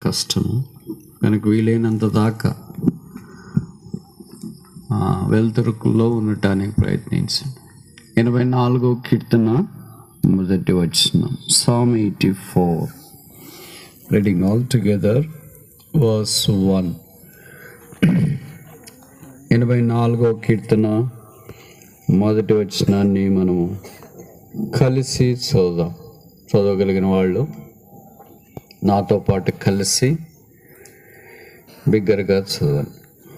కష్టము కనుక వీలైనంత దాకా ఆ, వెలుతురులో ఉండటానికి ప్రయత్నించండి ఎనభై నాలుగో కీర్తన మొదటి వచ్చిన psalm eighty four reading all together verse one ఎనభై నాలుగో కీర్తన మొదటి వచ్చినాన్ని మనము కలిసి చదువుదాం చదవగలిగిన వాళ్ళు నాతో పాటు కలిసి బిగ్గరగా చదవండి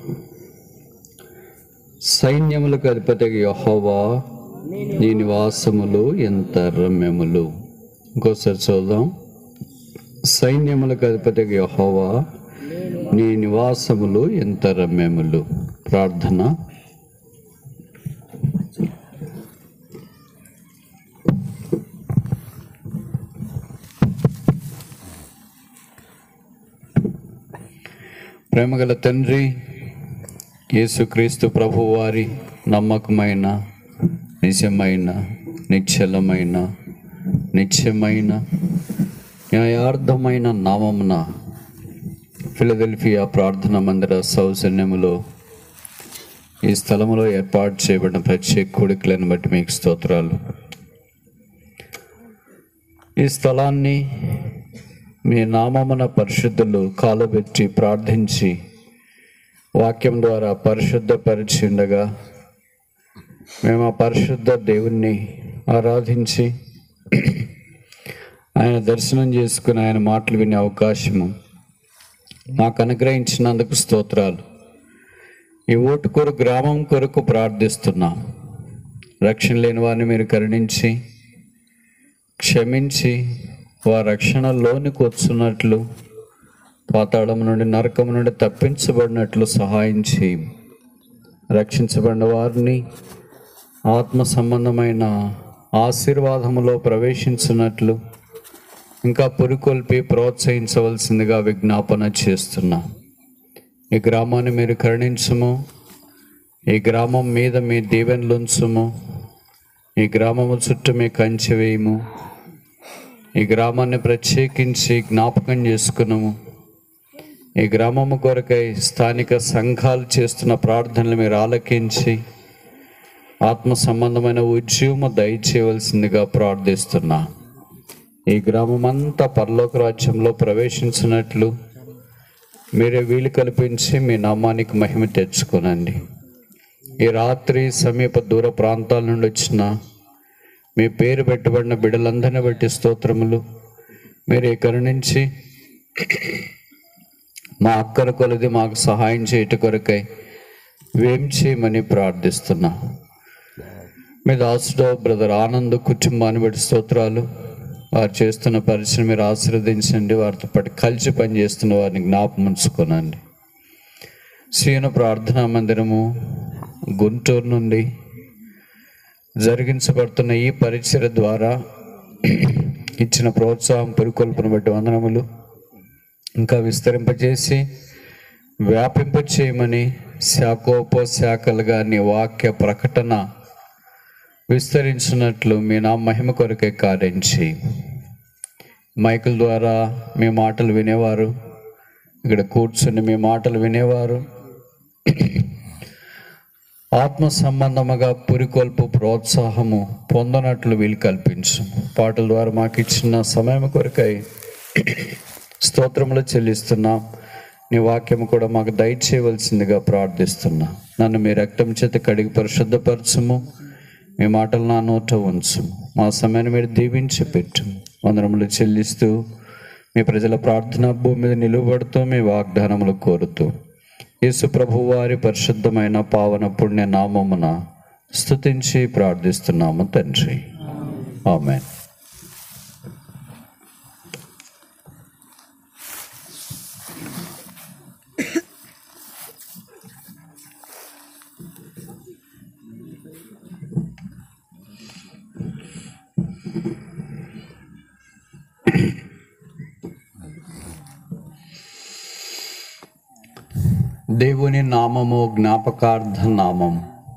సైన్యములకు అధిపతి యహోవా నీ నివాసములు ఎంత రమ్యములు ఇంకోసారి చూద్దాం సైన్యములకు అధిపతి యహోవా నీ నివాసములు ఎంత రమ్యములు ప్రార్థన ప్రేమగల తండ్రి యేసుక్రీస్తు ప్రభు వారి నమ్మకమైన నిజమైన నిశ్చలమైన నిత్యమైన న్యాయార్థమైన నామమున ఫిలదెల్ఫియా ప్రార్థన మందిర సౌజన్యములో ఈ స్థలములో ఏర్పాటు చేయబడిన ప్రత్యేక కోడికలను బట్టి మీకు స్తోత్రాలు ఈ స్థలాన్ని మీ నామమున పరిశుద్ధులు కాలబెట్టి ప్రార్థించి వాక్యం ద్వారా పరిశుద్ధపరిచి ఉండగా మేము ఆ పరిశుద్ధ దేవుణ్ణి ఆరాధించి ఆయన దర్శనం చేసుకుని ఆయన మాటలు వినే అవకాశము మాకు అనుగ్రహించినందుకు స్తోత్రాలు ఈ ఓటుకూరు గ్రామం కొరకు ప్రార్థిస్తున్నాం రక్షణ లేని వారిని మీరు కరుణించి క్షమించి వారి రక్షణలోనికి వచ్చున్నట్లు పాతాళం నుండి నరకం నుండి తప్పించబడినట్లు సహాయం చేయి రక్షించబడిన వారిని ఆత్మ సంబంధమైన ఆశీర్వాదములో ప్రవేశించినట్లు ఇంకా పురికొల్పి ప్రోత్సహించవలసిందిగా విజ్ఞాపన చేస్తున్నా ఈ గ్రామాన్ని మీరు కరుణించుము ఈ గ్రామం మీద మీ దీవెనలు ఉంచుము ఈ గ్రామము చుట్టూ మీ కంచె వేయము ఈ గ్రామాన్ని ప్రత్యేకించి జ్ఞాపకం చేసుకున్నాము ఈ గ్రామము కొరకై స్థానిక సంఘాలు చేస్తున్న ప్రార్థనలు మీరు ఆలకించి ఆత్మ సంబంధమైన ఉద్యమ దయచేయవలసిందిగా ప్రార్థిస్తున్నా ఈ గ్రామం అంతా పరలోక రాజ్యంలో ప్రవేశించినట్లు మీరే వీలు కల్పించి మీ నామానికి మహిమ తెచ్చుకోనండి ఈ రాత్రి సమీప దూర ప్రాంతాల నుండి వచ్చిన మీ పేరు పెట్టబడిన బిడ్డలందరిని బట్టి స్తోత్రములు మీరు కరుణించి మా అక్కర కొలది మాకు సహాయం చేయట కొరకై వేం చేయమని ప్రార్థిస్తున్నా మీ దాసుడో బ్రదర్ ఆనంద్ కుటుంబాన్ని బట్టి స్తోత్రాలు వారు చేస్తున్న పరిచయం మీరు ఆశీర్వదించండి వారితో పాటు కలిసి పనిచేస్తున్న వారిని జ్ఞాపకం ఉంచుకోనండి సీన ప్రార్థనా మందిరము గుంటూరు నుండి జరిగించబడుతున్న ఈ పరిచయ ద్వారా ఇచ్చిన ప్రోత్సాహం పురికొల్పును బట్టి వందనములు ఇంకా విస్తరింపజేసి వ్యాపింపచేయమని శాఖోపశాఖలుగా నీ వాక్య ప్రకటన విస్తరించినట్లు మీ నా మహిమ కొరకే కార్యం చేయి మైకుల ద్వారా మీ మాటలు వినేవారు ఇక్కడ కూర్చుని మీ మాటలు వినేవారు ఆత్మ సంబంధముగా పురికొల్పు ప్రోత్సాహము పొందనట్లు వీలు కల్పించు పాటల ద్వారా మాకు ఇచ్చిన సమయం కొరకై స్తోత్రములు చెల్లిస్తున్నాం నీ వాక్యము కూడా మాకు దయచేయవలసిందిగా ప్రార్థిస్తున్నా నన్ను మీ రక్తం చేత కడిగి పరిశుద్ధపరచుము మీ మాటలు నా నోట ఉంచు మా సమయాన్ని మీరు దీవించి పెట్టు వందనములు చెల్లిస్తూ మీ ప్రజల ప్రార్థన భూమి మీద నిలువబడుతూ మీ వాగ్దానములు కోరుతూ యేసు ప్రభు వారి పరిశుద్ధమైన పావన పుణ్య నామమున స్తుతించి ప్రార్థిస్తున్నాము తండ్రి ఆమెన్ దేవుని నామము జ్ఞాపకార్థ నామం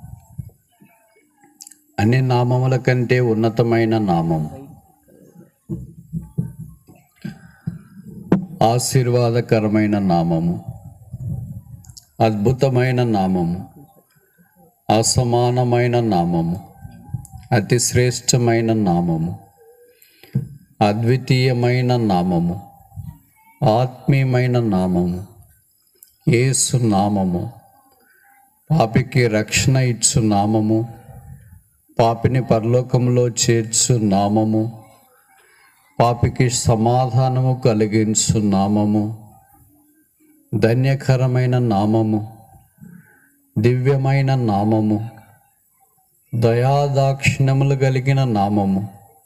అన్ని నామముల కంటే ఉన్నతమైన నామం ఆశీర్వాదకరమైన నామము అద్భుతమైన నామము అసమానమైన నామము అతి శ్రేష్టమైన నామము అద్వితీయమైన నామము ఆత్మీయమైన నామము యేసు నామము పాపికి రక్షణ ఇచ్చు నామము పాపిని పరలోకంలో చేర్చు నామము పాపికి సమాధానము కలిగించు నామము ధన్యకరమైన నామము దివ్యమైన నామము దయాదాక్షిణములు కలిగిన నామము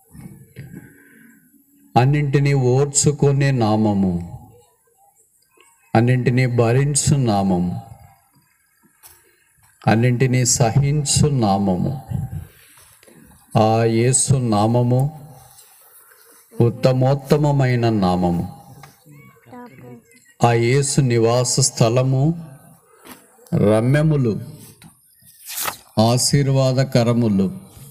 అన్నింటినీ ఓర్చుకునే నామము అన్నింటినీ భరించు నామము అన్నింటినీ సహించు నామము ఆ యేసు నామము ఉత్తమోత్తమమైన నామము ఆ యేసు నివాస స్థలము రమ్యములు ఆశీర్వాదకరములు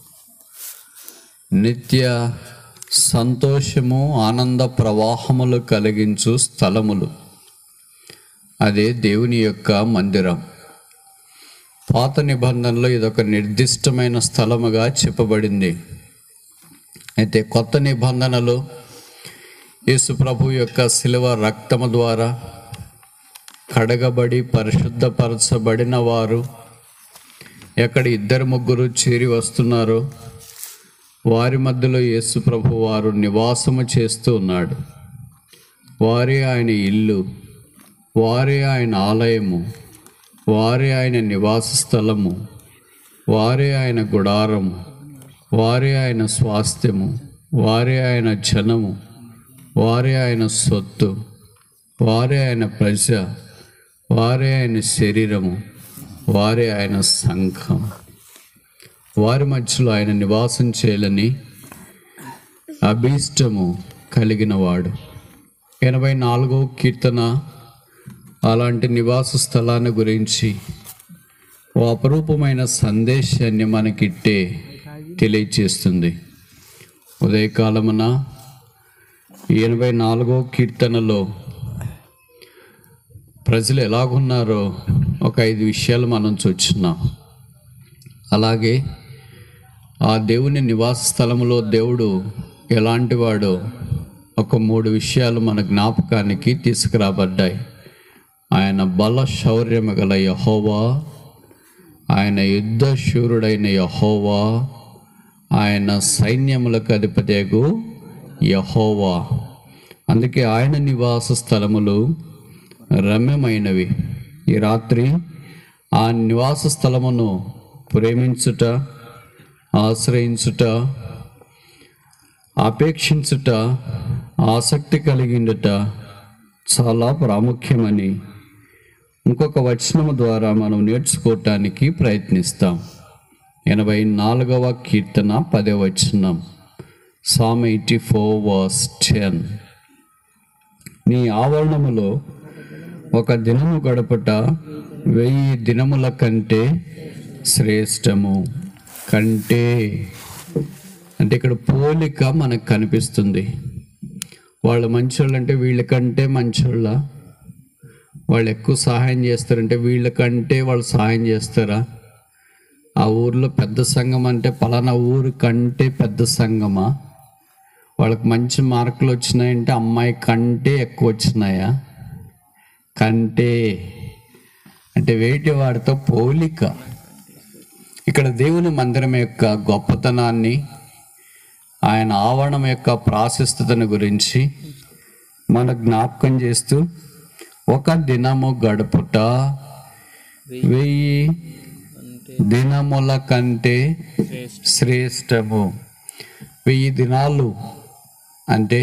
నిత్య సంతోషము ఆనంద ప్రవాహములు కలిగించు స్థలములు అదే దేవుని యొక్క మందిరం పాత నిబంధనలో ఇదొక నిర్దిష్టమైన స్థలముగా చెప్పబడింది అయితే కొత్త నిబంధనలు యేసు ప్రభు యొక్క శిలువ రక్తము ద్వారా కడగబడి పరిశుద్ధపరచబడిన వారు ఎక్కడ ఇద్దరు ముగ్గురు చేరి వస్తున్నారో వారి మధ్యలో యేసు ప్రభు వారు నివాసము చేస్తూ ఉన్నాడు వారే ఆయన ఇల్లు వారే ఆయన ఆలయము వారే ఆయన నివాస స్థలము వారే ఆయన గుడారము వారే ఆయన స్వాస్థ్యము వారే ఆయన జనము వారే ఆయన సొత్తు వారే ఆయన ప్రజ వారే ఆయన శరీరము వారే ఆయన సంఘం వారి మధ్యలో ఆయన నివాసం చేయాలని అభీష్టము కలిగిన వాడు ఎనభై నాలుగో కీర్తన అలాంటి నివాస స్థలాన్ని గురించి ఓ అపరూపమైన సందేశాన్ని మనకిట్టే తెలియచేస్తుంది ఉదయకాలమున ఎనభై నాలుగో కీర్తనలో ప్రజలు ఎలాగున్నారో ఒక ఐదు విషయాలు మనం చూస్తున్నాం అలాగే ఆ దేవుని నివాస స్థలంలో దేవుడు ఎలాంటి వాడో ఒక మూడు విషయాలు మన జ్ఞాపకానికి తీసుకురాబడ్డాయి ఆయన బల శౌర్యము గల యహోవా ఆయన యుద్ధ శూరుడైన యహోవా ఆయన సైన్యములకు అధిపతేగు యహోవా అందుకే ఆయన నివాస స్థలములు రమ్యమైనవి ఈ రాత్రి ఆ నివాస స్థలమును ప్రేమించుట ఆశ్రయించుట అపేక్షించుట ఆసక్తి కలిగిండుట చాలా ప్రాముఖ్యమని ఇంకొక వచనము ద్వారా మనం నేర్చుకోవటానికి ప్రయత్నిస్తాం ఎనభై నాలుగవ కీర్తన పదే వచనం psalm eighty four verse ten నీ ఆవరణములో ఒక దినము గడపట వెయ్యి దినముల కంటే శ్రేష్టము కంటే అంటే ఇక్కడ పోలిక మనకు కనిపిస్తుంది వాళ్ళు మంచోళ్ళు అంటే వీళ్ళకంటే మంచోళ్ళ వాళ్ళు ఎక్కువ సహాయం చేస్తారంటే వీళ్ళకంటే వాళ్ళు సహాయం చేస్తారా ఆ ఊర్లో పెద్ద సంఘం అంటే పలానా ఊరు కంటే పెద్ద సంఘమా వాళ్ళకి మంచి మార్కులు వచ్చినాయంటే అమ్మాయి కంటే ఎక్కువ వచ్చినాయా కంటే అంటే వేటి వాడితో పోలిక ఇక్కడ దేవుని మందిరం యొక్క గొప్పతనాన్ని ఆయన ఆవరణం యొక్క ప్రాశస్తతను గురించి మన జ్ఞాపకం చేస్తూ ఒక దినము గడుపుట వెయ్యి దినముల కంటే శ్రేష్టము వెయ్యి దినాలు అంటే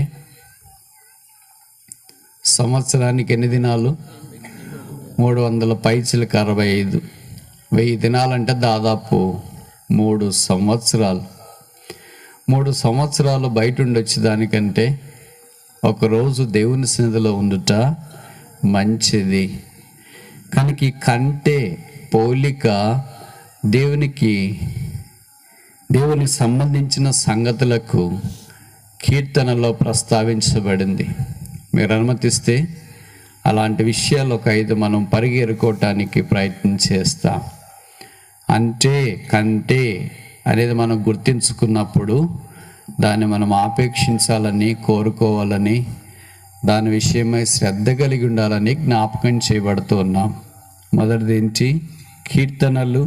సంవత్సరానికి ఎన్ని దినాలు మూడు వందల పైచిలకు అరవై ఐదు వెయ్యి దినాలంటే దాదాపు మూడు సంవత్సరాలు మూడు సంవత్సరాలు బయట ఉండొచ్చు దానికంటే ఒకరోజు దేవుని సన్నిధిలో ఉండుట మంచిది కనుక ఈ కంటే పోలిక దేవునికి దేవునికి సంబంధించిన సంగతులకు కీర్తనలో ప్రస్తావించబడింది మీరు అనుమతిస్తే అలాంటి విషయాలు ఒక ఐదు మనం పరిగెరుకోవటానికి ప్రయత్నం చేస్తాం అంటే కంటే అనేది మనం గుర్తించుకున్నప్పుడు దాన్ని మనం ఆపేక్షించాలని కోరుకోవాలని దాని విషయమై శ్రద్ధ కలిగి ఉండాలని జ్ఞాపకం చేయబడుతూ ఉన్నాం మొదటిది ఏంటి కీర్తనలు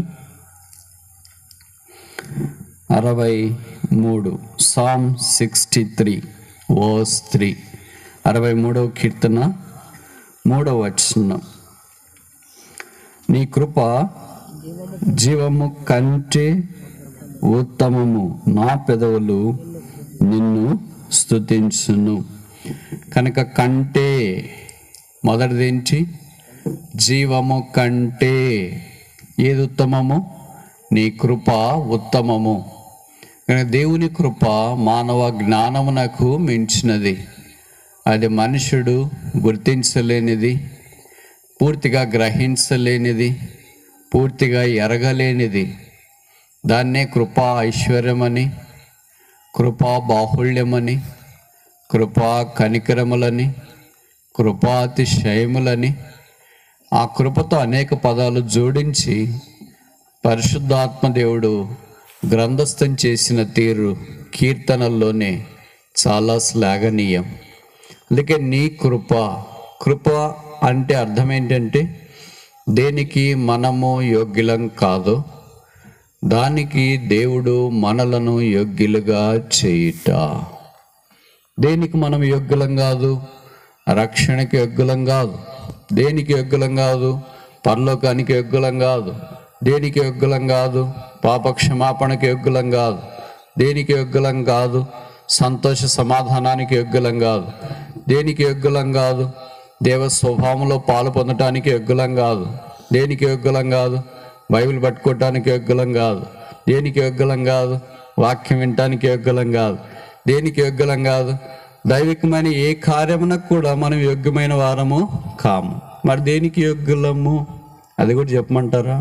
అరవై మూడు psalm sixty three verse three అరవై మూడవ కీర్తన మూడవ వచనం నీ కృప జీవము కంటే ఉత్తమము నా పెదవులు నిన్ను స్తుతించును కనుక కంటే మొదటిదేంటి జీవము కంటే ఏది ఉత్తమము నీ కృప ఉత్తమము కనుక దేవుని కృప మానవ జ్ఞానమునకు మించినది అది మనుషుడు గుర్తించలేనిది పూర్తిగా గ్రహించలేనిది పూర్తిగా ఎరగలేనిది దాన్నే కృపా ఐశ్వర్యమని కృపా బాహుళ్యమని కృపా కనికరములని కృపాతిశయములని ఆ కృపతో అనేక పదాలు జోడించి పరిశుద్ధాత్మ దేవుడు గ్రంథస్థం చేసిన తీరు కీర్తనల్లోనే చాలా శ్లాఘనీయం అందుకే నీ కృప కృప అంటే అర్థం ఏంటంటే దేనికి మనము యోగ్యులం కాదు దానికి దేవుడు మనలను యోగ్యులుగా చేయుట దేనికి మనం యోగ్యులం కాదు రక్షణకి యోగ్యులం కాదు దేనికి యోగ్యులం కాదు పరలోకానికి యోగ్యులం కాదు దేనికి యోగ్యులం కాదు పాప క్షమాపణకి యోగ్యులం కాదు దేనికి యోగ్యులం కాదు సంతోష సమాధానానికి యోగ్యులం కాదు దేనికి యోగ్యులం కాదు దేవ స్వభావంలో పాలు పొందటానికి యోగ్యులం కాదు దేనికి యోగ్యులం కాదు బైబిల్ పట్టుకోవటానికి యోగ్యులం కాదు దేనికి యోగ్యులం కాదు వాక్యం వినటానికి యోగ్యులం కాదు దేనికి యోగ్యులం కాదు దైవికమైన ఏ కార్యమునకు కూడా మనం యోగ్యమైన వారము కాము మరి దేనికి యోగ్యులము అది కూడా చెప్పమంటారా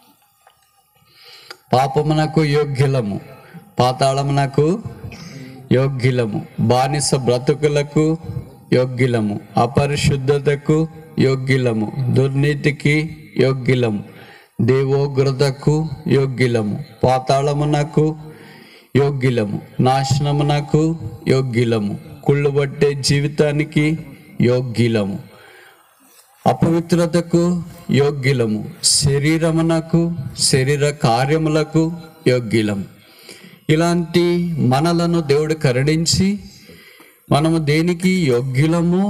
పాపమునకు యోగ్యులము పాతాళమునకు యోగ్యులము బానిస బ్రతుకులకు యోగ్యులము అపరిశుద్ధతకు యోగ్యులము దుర్నీతికి యోగ్యులము దేవోగ్రతకు యోగ్యులము పాతాళమునకు యోగ్యులము నాశనమునకు యోగ్యులము కుళ్ళుబట్టే జీవితానికి యోగ్యులము అపవిత్రతకు యోగ్యులము శరీరమునకు శరీర కార్యములకు యోగ్యులము ఇలాంటి మనలను దేవుడు కరుణించి మనము దేనికి యోగ్యులము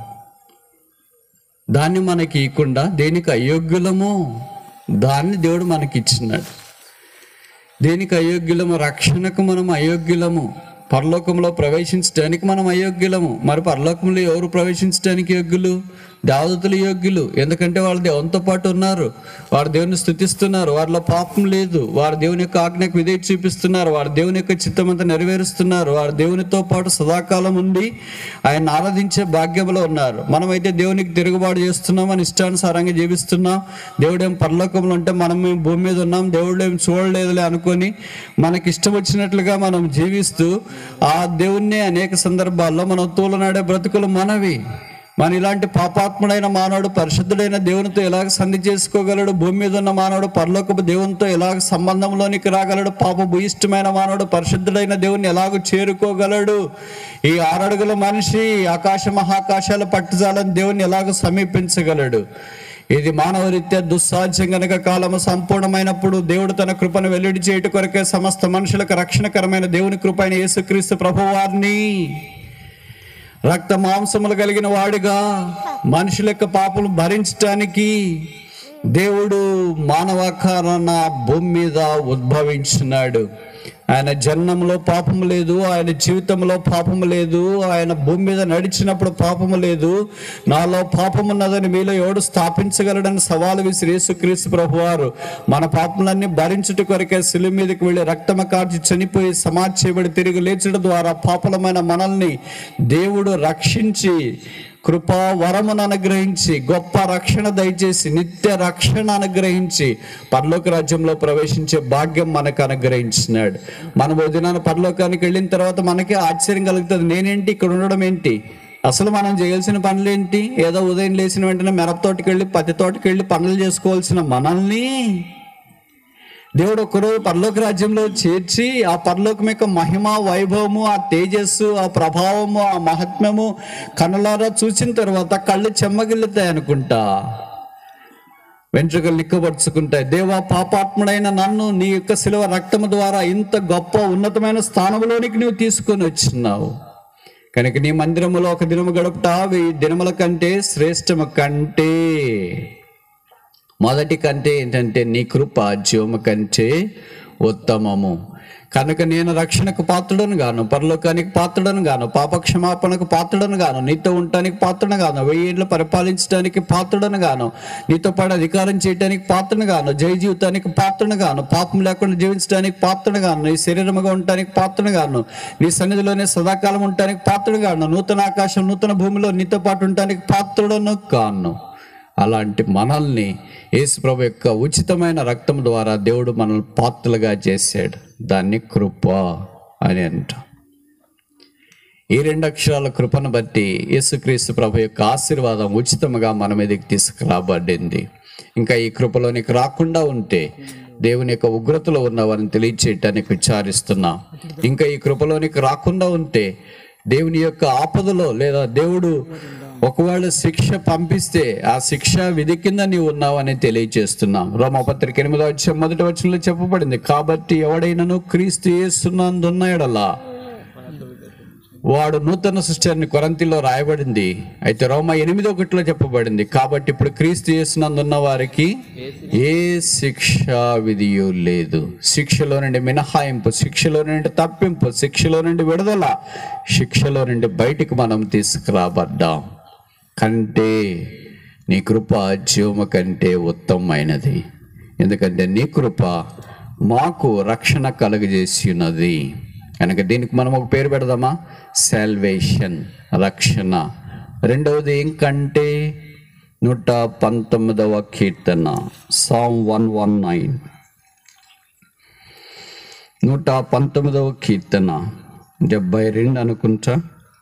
దాన్ని మనకి ఇవ్వకుండా దేనికి అయోగ్యులము దాన్ని దేవుడు మనకి ఇచ్చినాడు దేనికి అయోగ్యులము రక్షణకు మనం అయోగ్యులము పరలోకంలో ప్రవేశించడానికి మనం అయోగ్యులము మరి పరలోకంలో ఎవరు ప్రవేశించడానికి యోగ్యులు దేవదతులు యోగ్యులు ఎందుకంటే వాళ్ళు దేవునితో పాటు ఉన్నారు వారు దేవుని స్థుతిస్తున్నారు వారిలో పాపం లేదు వారు దేవుని యొక్క ఆజ్ఞకు విధేయ చూపిస్తున్నారు వారు దేవుని యొక్క చిత్తమంతా నెరవేరుస్తున్నారు వారు దేవునితో పాటు సదాకాలం ఉండి ఆయన ఆరాధించే భాగ్యంలో ఉన్నారు మనమైతే దేవునికి తిరుగుబాటు చేస్తున్నాం అని ఇష్టానుసారంగా జీవిస్తున్నాం దేవుడేం పరలోకంలో ఉంటే మనం ఏం భూమి మీద ఉన్నాం దేవుడు ఏం చూడలేదులే అనుకొని మనకి ఇష్టం వచ్చినట్లుగా మనం జీవిస్తూ ఆ దేవుణ్ణి అనేక సందర్భాల్లో మనం తూలనాడే బ్రతుకులు మనవి మన ఇలాంటి పాపాత్ముడైన మానవుడు పరిశుద్ధుడైన దేవునితో ఎలాగ సంధి చేసుకోగలడు భూమి మీద ఉన్న మానవుడు పరలోకపు దేవునితో ఎలాగ సంబంధంలోనికి రాగలడు పాప భూయిష్టమైన మానవుడు పరిశుద్ధుడైన దేవుని ఎలాగ చేరుకోగలడు ఈ ఆరడుగుల మనిషి ఆకాశ మహాకాశాల పట్టుజాలని దేవుని ఎలాగ సమీపించగలడు ఇది మానవ రీత్యా దుస్సాధ్యం గనక కాలము సంపూర్ణమైనప్పుడు దేవుడు తన కృపను వెల్లడి చేయట కొరకే సమస్త మనుషులకు రక్షణకరమైన దేవుని కృప అయిన యేసుక్రీస్తు ప్రభువారిని రక్త మాంసములు కలిగిన వాడిగా మనుషుల యొక్క పాపలు భరించటానికి దేవుడు మానవాకారాన భూమి మీద ఉద్భవించినాడు ఆయన జన్మంలో పాపము లేదు ఆయన జీవితంలో పాపము లేదు ఆయన భూమి మీద నడిచినప్పుడు పాపము లేదు నాలో పాపమున్నదని మీలో ఎవడు స్థాపించగలడని సవాలు విసిరి యేసుక్రీస్తు ప్రభువారు మన పాపములన్నీ భరించుట కొరకే శిలు మీదకి వెళ్ళి రక్తమ కార్చి చనిపోయి సమాధి చేయబడి తిరిగి లేచడం ద్వారా పాపలమైన మనల్ని దేవుడు రక్షించి కృపా వరమును అనుగ్రహించి గొప్ప రక్షణ దయచేసి నిత్య రక్షణ అనుగ్రహించి పరలోక రాజ్యంలో ప్రవేశించే భాగ్యం మనకు అనుగ్రహించినాడు మన దినాన పరలోకానికి వెళ్ళిన తర్వాత మనకి ఆశ్చర్యం కలుగుతుంది నేనేంటి ఇక్కడ ఉండడం ఏంటి అసలు మనం చేయాల్సిన పనులు ఏంటి ఏదో ఉదయం లేచిన వెంటనే మిరప తోటకి వెళ్ళి పత్తి తోటకి వెళ్ళి పనులు చేసుకోవాల్సిన మనల్ని దేవుడు ఒకరోజు పరలోక రాజ్యంలో చేర్చి ఆ పరలోకం యొక్క మహిమ వైభవము ఆ తేజస్సు ఆ ప్రభావము ఆ మహాత్మ్యము కనులారా చూసిన తర్వాత కళ్ళు చెమ్మగిల్లుతాయి అనుకుంటా వెంట్రుకలు నిక్కబడుచుకుంటాయి దేవా పాపాత్ముడైన నన్ను నీ యొక్క శిలువ రక్తము ద్వారా ఇంత గొప్ప ఉన్నతమైన స్థానంలోనికి నువ్వు తీసుకొని వచ్చినావు కనుక నీ మందిరములో ఒక దినము గడుపుట వెయ్యి దినముల కంటే శ్రేష్టము కంటే మొదటి కంటే ఏంటంటే నీ కృప జీవము కంటే ఉత్తమము కనుక నేను రక్షణకు పాత్రుడను గాను పరలోకానికి పాత్రుడను గాను పాప క్షమాపణకు పాత్రుడను గాను నీతో ఉండటానికి పాత్రుడను గాను వెయ్యేళ్ళు పరిపాలించడానికి పాత్రుడను గాను నీతో పాటు అధికారం చేయడానికి పాత్రను గాను జయ జీవితానికి పాత్రను గాను పాపం లేకుండా జీవించడానికి పాత్రను గాను నీ శరీరముగా ఉండటానికి పాత్రను గాను నీ సన్నిధిలోనే సదాకాలం ఉండటానికి పాత్రను గాను నూతన ఆకాశం నూతన భూమిలో నీతో పాటు ఉండటానికి పాత్రుడను గాను అలాంటి మనల్ని యేసుప్రభు యొక్క ఉచితమైన రక్తం ద్వారా దేవుడు మనల్ని పాత్రలుగా చేశాడు దాన్ని కృప అని అంటాం ఈ రెండు అక్షరాల కృపను బట్టి యేసుక్రీస్తు ప్రభు యొక్క ఆశీర్వాదం ఉచితముగా మన మీదకి తీసుకురాబడింది ఇంకా ఈ కృపలోనికి రాకుండా ఉంటే దేవుని యొక్క ఉగ్రతలో ఉన్నవారిని తెలియచేయటానికి విచారిస్తున్నా ఇంకా ఈ కృపలోనికి రాకుండా ఉంటే దేవుని యొక్క ఆపదలో లేదా దేవుడు ఒకవేళ శిక్ష పంపిస్తే ఆ శిక్ష విధి కింద నీవు ఉన్నావని తెలియచేస్తున్నాం రోమపత్రిక ఎనిమిదో వచ్చే మొదటి వచనంలో చెప్పబడింది కాబట్టి ఎవడైనను క్రీస్తు చేస్తున్నందున్న ఎడలా వాడు నూతన సృష్టి అని కొరంతిలో రాయబడింది అయితే రోమ ఎనిమిది ఒకటిలో చెప్పబడింది కాబట్టి ఇప్పుడు క్రీస్తు చేసినందున్న వారికి ఏ శిక్ష విధియు లేదు శిక్షలో నుండి మినహాయింపు శిక్షలో నుండి తప్పింపు శిక్షలో నుండి విడుదల శిక్షలో నుండి బయటికి మనం తీసుకురాబడ్డాం కంటే నీ కృప జీవము కంటే ఉత్తమమైనది ఎందుకంటే నీ కృప మాకు రక్షణ కలుగజేసి ఉన్నది కనుక దీనికి మనం ఒక పేరు పెడదామా సాల్వేషన్ రక్షణ రెండవది ఏంకంటే నూట పంతొమ్మిదవ కీర్తన సామ్ వన్ వన్ నైన్ నూట పంతొమ్మిదవ కీర్తన డెబ్బై రెండు అనుకుంటా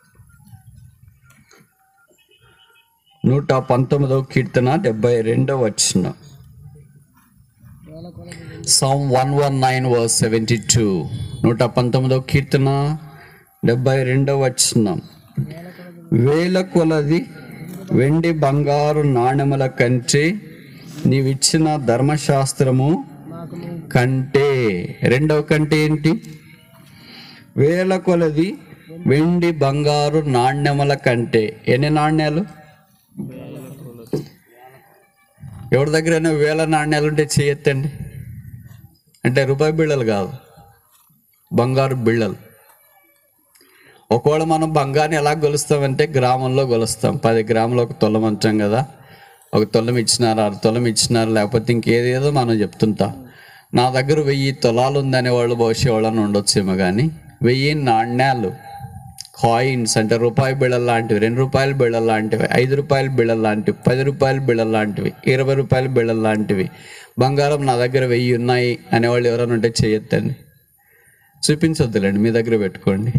నూట పంతొమ్మిదవ కీర్తన డెబ్బై రెండవ వచ్చిన psalm one one nine verse seventy two నూట పంతొమ్మిదవ కీర్తన డెబ్బై రెండవ వచ్చిన వేల కొలది వెండి బంగారు నాణెముల కంటే నీవిచ్చిన ధర్మశాస్త్రము కంటే రెండవ కంటే ఏంటి వేల కొలది వెండి బంగారు నాణ్యముల కంటే ఎన్ని నాణ్యాలు ఎవరి దగ్గరైనా వేల నాణ్యాలు ఉంటే చేయొద్దండి అంటే రూపాయి బిళ్ళలు కాదు బంగారు బిళ్ళలు ఒకవేళ మనం బంగారుని ఎలా గొలుస్తామంటే గ్రామంలో గొలుస్తాం పది గ్రాములు ఒక తొలం అంటాం కదా ఒక తొలం ఇచ్చినారు ఆరు తొలం ఇచ్చినారు లేకపోతే ఇంకేదేదో మనం చెప్తుంటాం నా దగ్గర వెయ్యి తొలాలు ఉందనే వాళ్ళు బహుశా వాళ్ళని ఉండొచ్చేమో కానీ వెయ్యి నాణ్యాలు కాయిన్స్ అంటే రూపాయి బిళ్ళలు లాంటివి రెండు రూపాయల బిళ్ళలు లాంటివి ఐదు రూపాయల బిళ్ళలు లాంటివి పది రూపాయల బిళ్ళలు లాంటివి ఇరవై రూపాయల బిళ్ళలు లాంటివి బంగారం నా దగ్గర వెయ్యి ఉన్నాయి అనేవాళ్ళు ఎవరైనా ఉంటే చేయొద్దండి చూపించొద్దులేండి మీ దగ్గర పెట్టుకోండి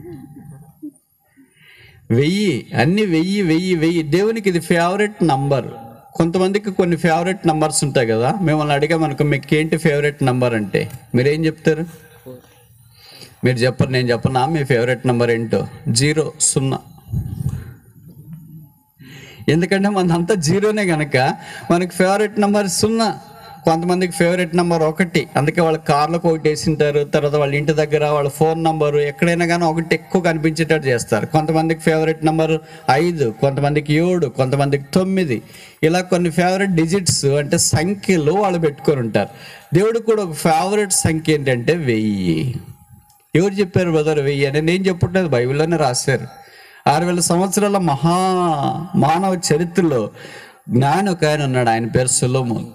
వెయ్యి అన్ని వెయ్యి వెయ్యి వెయ్యి దేవునికి ఇది ఫేవరెట్ నంబర్ కొంతమందికి కొన్ని ఫేవరెట్ నంబర్స్ ఉంటాయి కదా మిమ్మల్ని అడిగామనుకో మీకు ఏంటి ఫేవరెట్ నంబర్ అంటే మీరేం చెప్తారు మీరు చెప్పరు నేను చెప్పనా మీ ఫేవరెట్ నెంబర్ ఏంటో జీరో సున్నా ఎందుకంటే మనంతా జీరోనే కనుక మనకి ఫేవరెట్ నెంబర్ సున్నా కొంతమందికి ఫేవరెట్ నెంబర్ ఒకటి అందుకే వాళ్ళ కార్లకు ఒకటి వేసింటారు తర్వాత వాళ్ళ ఇంటి దగ్గర వాళ్ళ ఫోన్ నంబరు ఎక్కడైనా కానీ ఒకటి ఎక్కువ కనిపించేటట్టు చేస్తారు కొంతమందికి ఫేవరెట్ నెంబర్ ఐదు కొంతమందికి ఏడు కొంతమందికి తొమ్మిది ఇలా కొన్ని ఫేవరెట్ డిజిట్స్ అంటే సంఖ్యలు వాళ్ళు పెట్టుకొని ఉంటారు దేవుడు కూడా ఒక ఫేవరెట్ సంఖ్య ఏంటంటే వెయ్యి ఎవరు చెప్పారు బ్రదర్ వెయ్యి అని నేను చెప్పట్లేదు బైబిల్లోనే రాశారు ఆరు వేల సంవత్సరాల మహా మానవ చరిత్రలో జ్ఞాని ఒక ఆయన ఉన్నాడు ఆయన పేరు సులోమోన్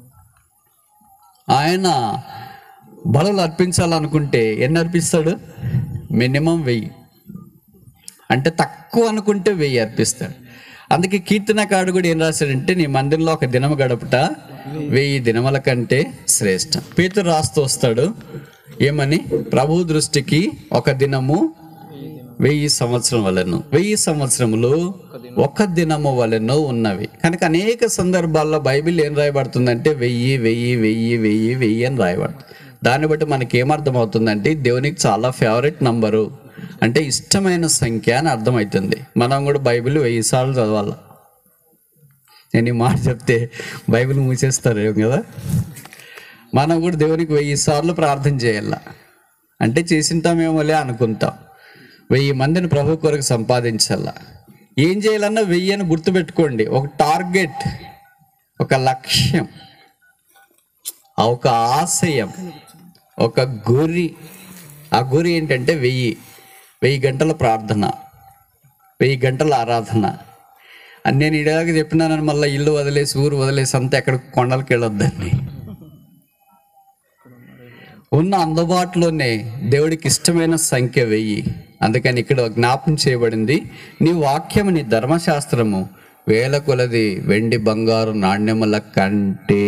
ఆయన బలులు అర్పించాలనుకుంటే ఎన్ని అర్పిస్తాడు మినిమం వెయ్యి అంటే తక్కువ అనుకుంటే వెయ్యి అర్పిస్తాడు అందుకే కీర్తనకాడు కూడా ఏం రాశాడంటే నీ మందిరంలో ఒక దినము గడుపుట వెయ్యి దినముల కంటే శ్రేష్టం పేతురు రాస్తూ వస్తాడు ఏమని ప్రభు దృష్టికి ఒక దినము వెయ్యి సంవత్సరం వలెను వెయ్యి సంవత్సరములు ఒక దినము వలెను ఉన్నవి కనుక అనేక సందర్భాల్లో బైబిల్ ఏం రాయబడుతుందంటే వెయ్యి వెయ్యి వెయ్యి వెయ్యి వెయ్యి అని రాయబడుతుంది దాన్ని బట్టి మనకి ఏమర్థం అవుతుందంటే దేవునికి చాలా ఫేవరెట్ నంబరు అంటే ఇష్టమైన సంఖ్య అని అర్థమవుతుంది మనం కూడా బైబిల్ వెయ్యి సార్లు చదవాలి నేను ఈ మాట చెప్తే బైబిల్ మూసేస్తారు కదా మనం కూడా దేవునికి వెయ్యి సార్లు ప్రార్థన చేయాల అంటే చేసింటామేమోలే అనుకుంటాం వెయ్యి మందిని ప్రభు కొరకు సంపాదించాల ఏం చేయాలన్నా వెయ్యి అని గుర్తుపెట్టుకోండి ఒక టార్గెట్ ఒక లక్ష్యం ఒక ఆశయం ఒక గురి ఆ గురి ఏంటంటే వెయ్యి వెయ్యి గంటల ప్రార్థన వెయ్యి గంటల ఆరాధన అని నేను ఇలాగ చెప్పినానని మళ్ళీ ఇల్లు వదిలేసి ఊరు వదిలేసి అంతా ఎక్కడ కొండలకి వెళ్ళొద్దండి ఉన్న అందుబాటులోనే దేవుడికి ఇష్టమైన సంఖ్య వెయ్యి అందుకని ఇక్కడ జ్ఞాపం చేయబడింది నీ వాక్యము నీ ధర్మశాస్త్రము వేల కొలది వెండి బంగారు నాణ్యముల కంటే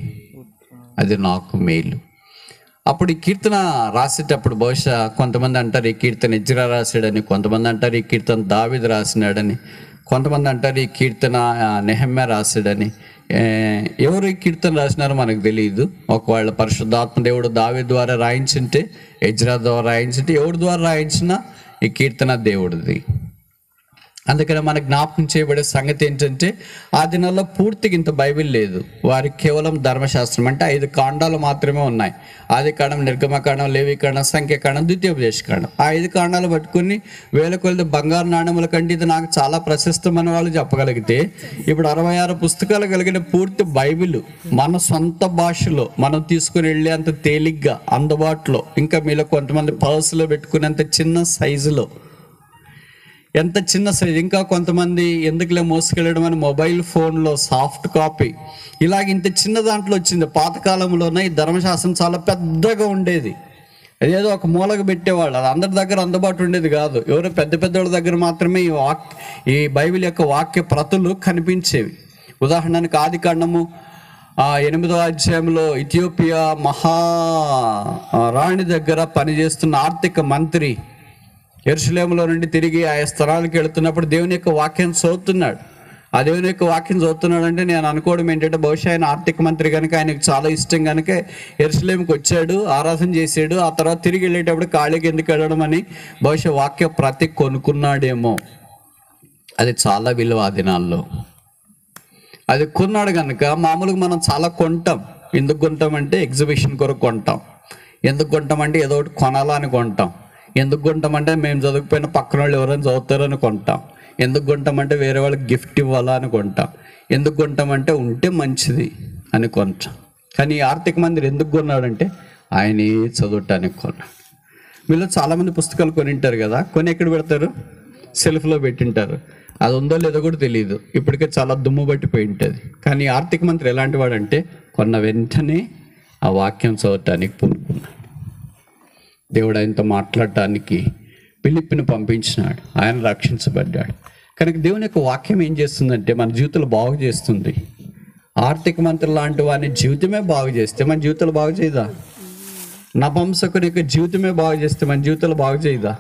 అది నాకు మేలు అప్పుడు ఈ కీర్తన రాసేటప్పుడు బహుశా కొంతమంది అంటారు ఈ కీర్తన ఇజ్రా రాశాడని కొంతమంది అంటారు ఈ కీర్తన దావిద్ రాసినాడని కొంతమంది అంటారు ఈ కీర్తన ఆ, నెహమ్య రాశాడని ఏ, ఎవరు ఈ కీర్తన రాసినారో మనకు తెలియదు ఒకవేళ పరిశుద్ధాత్మ దేవుడు దావి ద్వారా రాయించుంటే ఎజ్రా ద్వారా రాయించుంటే ఎవరి ద్వారా రాయించినా ఈ కీర్తన దేవుడిది అందుకని మనకు జ్ఞాపకం చేయబడే సంగతి ఏంటంటే ఆ దినాల్లో పూర్తిగా ఇంత బైబిల్ లేదు వారికి కేవలం ధర్మశాస్త్రం అంటే ఐదు కాండాలు మాత్రమే ఉన్నాయి ఆది కాండం నిర్గమకాండం లేవికాండం సంఖ్యాకాండం ద్వితీయోపదేశకాండం ఆ ఐదు కాండాలు పట్టుకుని వేల కొలది బంగారు నాణ్యముల కంటే ఇది నాకు చాలా ప్రశస్తమైన వాళ్ళు చెప్పగలిగితే ఇప్పుడు అరవై ఆరు పుస్తకాలు కలిగిన పూర్తి బైబిల్ మన సొంత భాషలో మనం తీసుకుని వెళ్ళేంత తేలిగ్గా అందుబాటులో ఇంకా మీలో కొంతమంది పర్సులో పెట్టుకునేంత చిన్న సైజులో ఎంత చిన్న సైజ్ ఇంకా కొంతమంది ఎందుకులే మోసుకెళ్ళడం అని మొబైల్ ఫోన్లో సాఫ్ట్ కాపీ ఇలాగ ఇంత చిన్న దాంట్లో వచ్చింది పాతకాలంలోనే ఈ ధర్మశాస్త్రం చాలా పెద్దగా ఉండేది అదేదో ఒక మూలకు పెట్టేవాళ్ళు అది అందరి దగ్గర అందుబాటు ఉండేది కాదు ఎవరో పెద్ద పెద్దోళ్ళ దగ్గర మాత్రమే ఈ వాక్ ఈ బైబిల్ యొక్క వాక్య ప్రతులు కనిపించేవి ఉదాహరణకు ఆది కాండము ఆ ఎనిమిదో అధ్యాయంలో ఇథియోపియా మహా ఆ, రాణి దగ్గర పనిచేస్తున్న ఆర్థిక మంత్రి ఎరుసలేములో నుండి తిరిగి ఆయా స్థలాలకు వెళుతున్నప్పుడు దేవుని యొక్క వాక్యం చదువుతున్నాడు ఆ దేవుని యొక్క వాక్యం చదువుతున్నాడు అంటే నేను అనుకోవడం ఏంటంటే బహుశా ఆయన ఆర్థిక మంత్రి కనుక ఆయనకు చాలా ఇష్టం కనుక ఎరుసలేంకి వచ్చాడు ఆరాధన చేశాడు ఆ తర్వాత తిరిగి వెళ్ళేటప్పుడు ఖాళీకి ఎందుకు వెళ్ళడం అని బహుశా వాక్య ప్రతి కొనుక్కున్నాడేమో అది చాలా విలువ ఆ దినాల్లో అది కొన్నాడు కనుక మామూలుగా మనం చాలా కొంటాం ఎందుకు కొంటామంటే ఎగ్జిబిషన్ కొరకు కొంటాం ఎందుకు కొంటామంటే ఏదో ఒకటి కొనాలని కొంటాం ఎందుకు కొంటామంటే మేము చదువుకుపోయిన పక్కన వాళ్ళు ఎవరైనా చదువుతారని కొంటాం ఎందుకు కొంటామంటే వేరే వాళ్ళకి గిఫ్ట్ ఇవ్వాలా అని కొంటాం ఎందుకు కొంటామంటే ఉంటే మంచిది అని కొంటాం కానీ ఈ ఆర్థిక మందిర్ ఎందుకు కొన్నాడంటే ఆయనే చదవటానికి కొన్నాడు వీళ్ళు చాలామంది పుస్తకాలు కొనింటారు కదా కొని ఎక్కడ పెడతారు సెల్ఫ్లో పెట్టింటారు అది ఉందో లేదో కూడా తెలియదు ఇప్పటికే చాలా దుమ్ము పట్టిపోయి ఉంటుంది కానీ ఆర్థిక మంత్రి ఎలాంటి వాడంటే కొన్న వెంటనే ఆ వాక్యం చదవటానికి పూనుకున్నాడు దేవుడు ఆయనతో మాట్లాడటానికి పిలిపిని పంపించినాడు ఆయన రక్షించబడ్డాడు కనుక దేవుని యొక్క వాక్యం ఏం చేస్తుందంటే మన జీవితాలు బాగు చేస్తుంది ఆర్థిక మంత్రి లాంటి వాని జీవితమే బాగు చేస్తే మన జీవితాలు బాగు చేయదా నపంసకుని యొక్క జీవితమే బాగు చేస్తే మన జీవితాలు బాగు చేయదా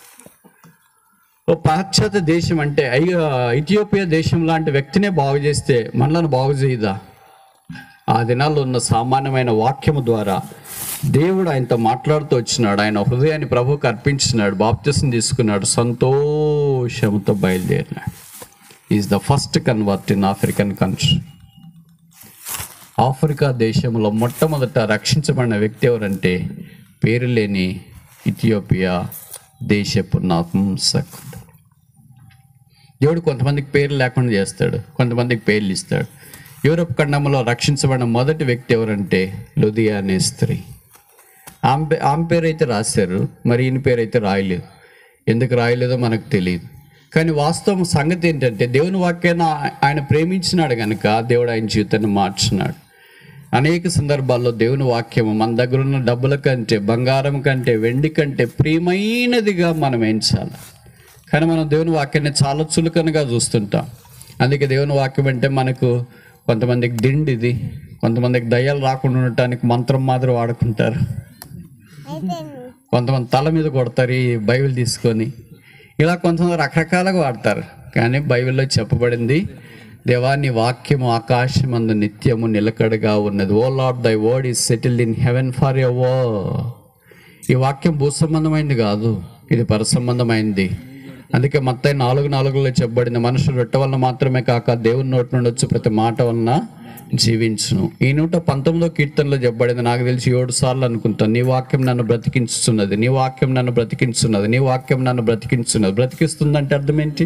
ఓ పాశ్చాత్య దేశం అంటే అయ్యో ఇథియోపియా దేశం లాంటి వ్యక్తినే బాగు చేస్తే మనలను బాగు చేయదా ఆ దినాల్లో ఉన్న సామాన్యమైన వాక్యము ద్వారా దేవుడు ఆయనతో మాట్లాడుతూ వచ్చినాడు ఆయన హృదయాన్ని ప్రభువుకు అర్పించినాడు బాప్తిసం తీసుకున్నాడు సంతోషంతో బయలుదేరినాడు is the first convert in African country Africa దేశంలో మొట్టమొదట రక్షించబడిన వ్యక్తి ఎవరంటే పేరు లేని ఇథియోపియా దేశపు నపుంసకుడు దేవుడు కొంతమందికి పేర్లు లేకుండా చేస్తాడు కొంతమందికి పేర్లు ఇస్తాడు యూరప్ ఖండంలో రక్షించబడిన మొదటి వ్యక్తి ఎవరంటే లుదియా అనే స్త్రీ ఆమె పే- ఆమె పేరు అయితే రాశారు మరి ఈయన పేరు అయితే రాయలేదు ఎందుకు రాయలేదో మనకు తెలియదు కానీ వాస్తవం సంగతి ఏంటంటే దేవుని వాక్యాన్ని ఆ- ఆయన ప్రేమించినాడు కనుక దేవుడు ఆయన జీవితాన్ని మార్చినాడు అనేక సందర్భాల్లో దేవుని వాక్యము మన దగ్గర ఉన్న డబ్బుల కంటే బంగారం కంటే వెండి కంటే ప్రియమైనదిగా మనం ఎంచాలి కానీ మనం దేవుని వాక్యాన్ని చాలా చులకనగా చూస్తుంటాం అందుకే దేవుని వాక్యం అంటే మనకు కొంతమందికి దిండిది కొంతమందికి దయ్యాలు రాకుండా ఉండటానికి మంత్రం మాదిరి వాడుకుంటారు కొంతమంది తల మీద కొడతారు ఈ బైబిల్ తీసుకొని ఇలా కొంతమంది రకరకాలుగా వాడతారు కానీ బైబిల్లో చెప్పబడింది దేవా నీ వాక్యము ఆకాశమందు నిత్యము నిలకడగా ఉన్నది O Lord thy word is settled in heaven for ever ఈ వాక్యం భూసంబంధమైంది కాదు ఇది పరసంబంధమైంది అందుకే మొత్తం నాలుగు నాలుగులో చెప్పబడింది మనుషులు రొట్టె వలన మాత్రమే కాక దేవుని నోటి నుండి వచ్చి ప్రతి మాట వలన జీవించును ఈ నూట పంతొమ్మిదో కీర్తనలో చెప్పబడింది నాకు తెలిసి ఏడు సార్లు అనుకుంటాను నీ వాక్యం నన్ను బ్రతికించుతున్నది నీ వాక్యం నన్ను బ్రతికించున్నది నీ వాక్యం నన్ను బ్రతికించున్నది బ్రతికిస్తుందంటే అర్థం ఏంటి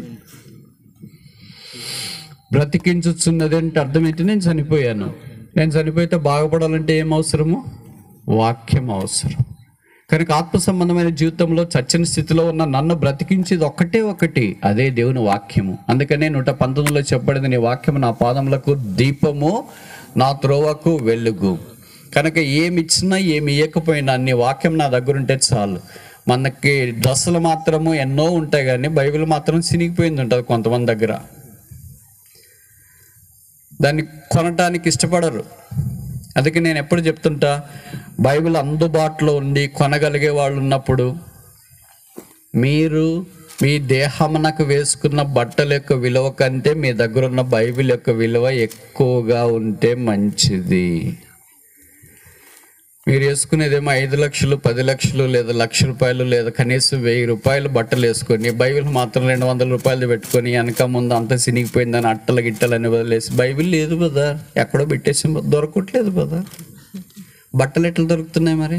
బ్రతికించుచున్నది అంటే అర్థం ఏంటి నేను చనిపోయాను నేను చనిపోతే బాగుపడాలంటే ఏం అవసరము వాక్యం అవసరం కనుక ఆత్మ సంబంధమైన జీవితంలో చచ్చని స్థితిలో ఉన్న నన్ను బ్రతికించేది ఒక్కటే ఒకటి అదే దేవుని వాక్యము అందుకనే నూట పంతొమ్మిదిలో చెప్పబడింది నీ వాక్యము నా పాదములకు దీపము నా త్రోవకు వెలుగు కనుక ఏమి ఇచ్చినా ఏమి ఇవ్వకపోయినా నీ వాక్యం నా దగ్గర ఉంటే చాలు మనకి డ్రెస్సులు మాత్రము ఎన్నో ఉంటాయి కానీ బైబిల్ మాత్రం చినిగిపోయింది ఉంటుంది కొంతమంది దగ్గర దాన్ని కొనటానికి ఇష్టపడరు అందుకే నేను ఎప్పుడు చెప్తుంటా బైబిల్ అందుబాటులో ఉండి కొనగలిగే వాళ్ళు ఉన్నప్పుడు మీరు మీ దేహమునకు వేసుకున్న బట్టల యొక్క విలువ కంటే మీ దగ్గర ఉన్న బైబిల్ యొక్క విలువ ఎక్కువగా ఉంటే మంచిది మీరు వేసుకునేదేమో ఐదు లక్షలు పది లక్షలు లేదా లక్ష రూపాయలు లేదా కనీసం వెయ్యి రూపాయలు బట్టలు వేసుకొని బైబిల్ మాత్రం రెండు వందల రూపాయలు పెట్టుకొని వెనక ముందు అంత సినిగిపోయిందని అట్టలు గిట్టలు అని వదిలేసి బైబిల్ లేదు కదా ఎక్కడో పెట్టేసి దొరకట్లేదు కదా బట్టలు ఎట్లా దొరుకుతున్నాయి మరి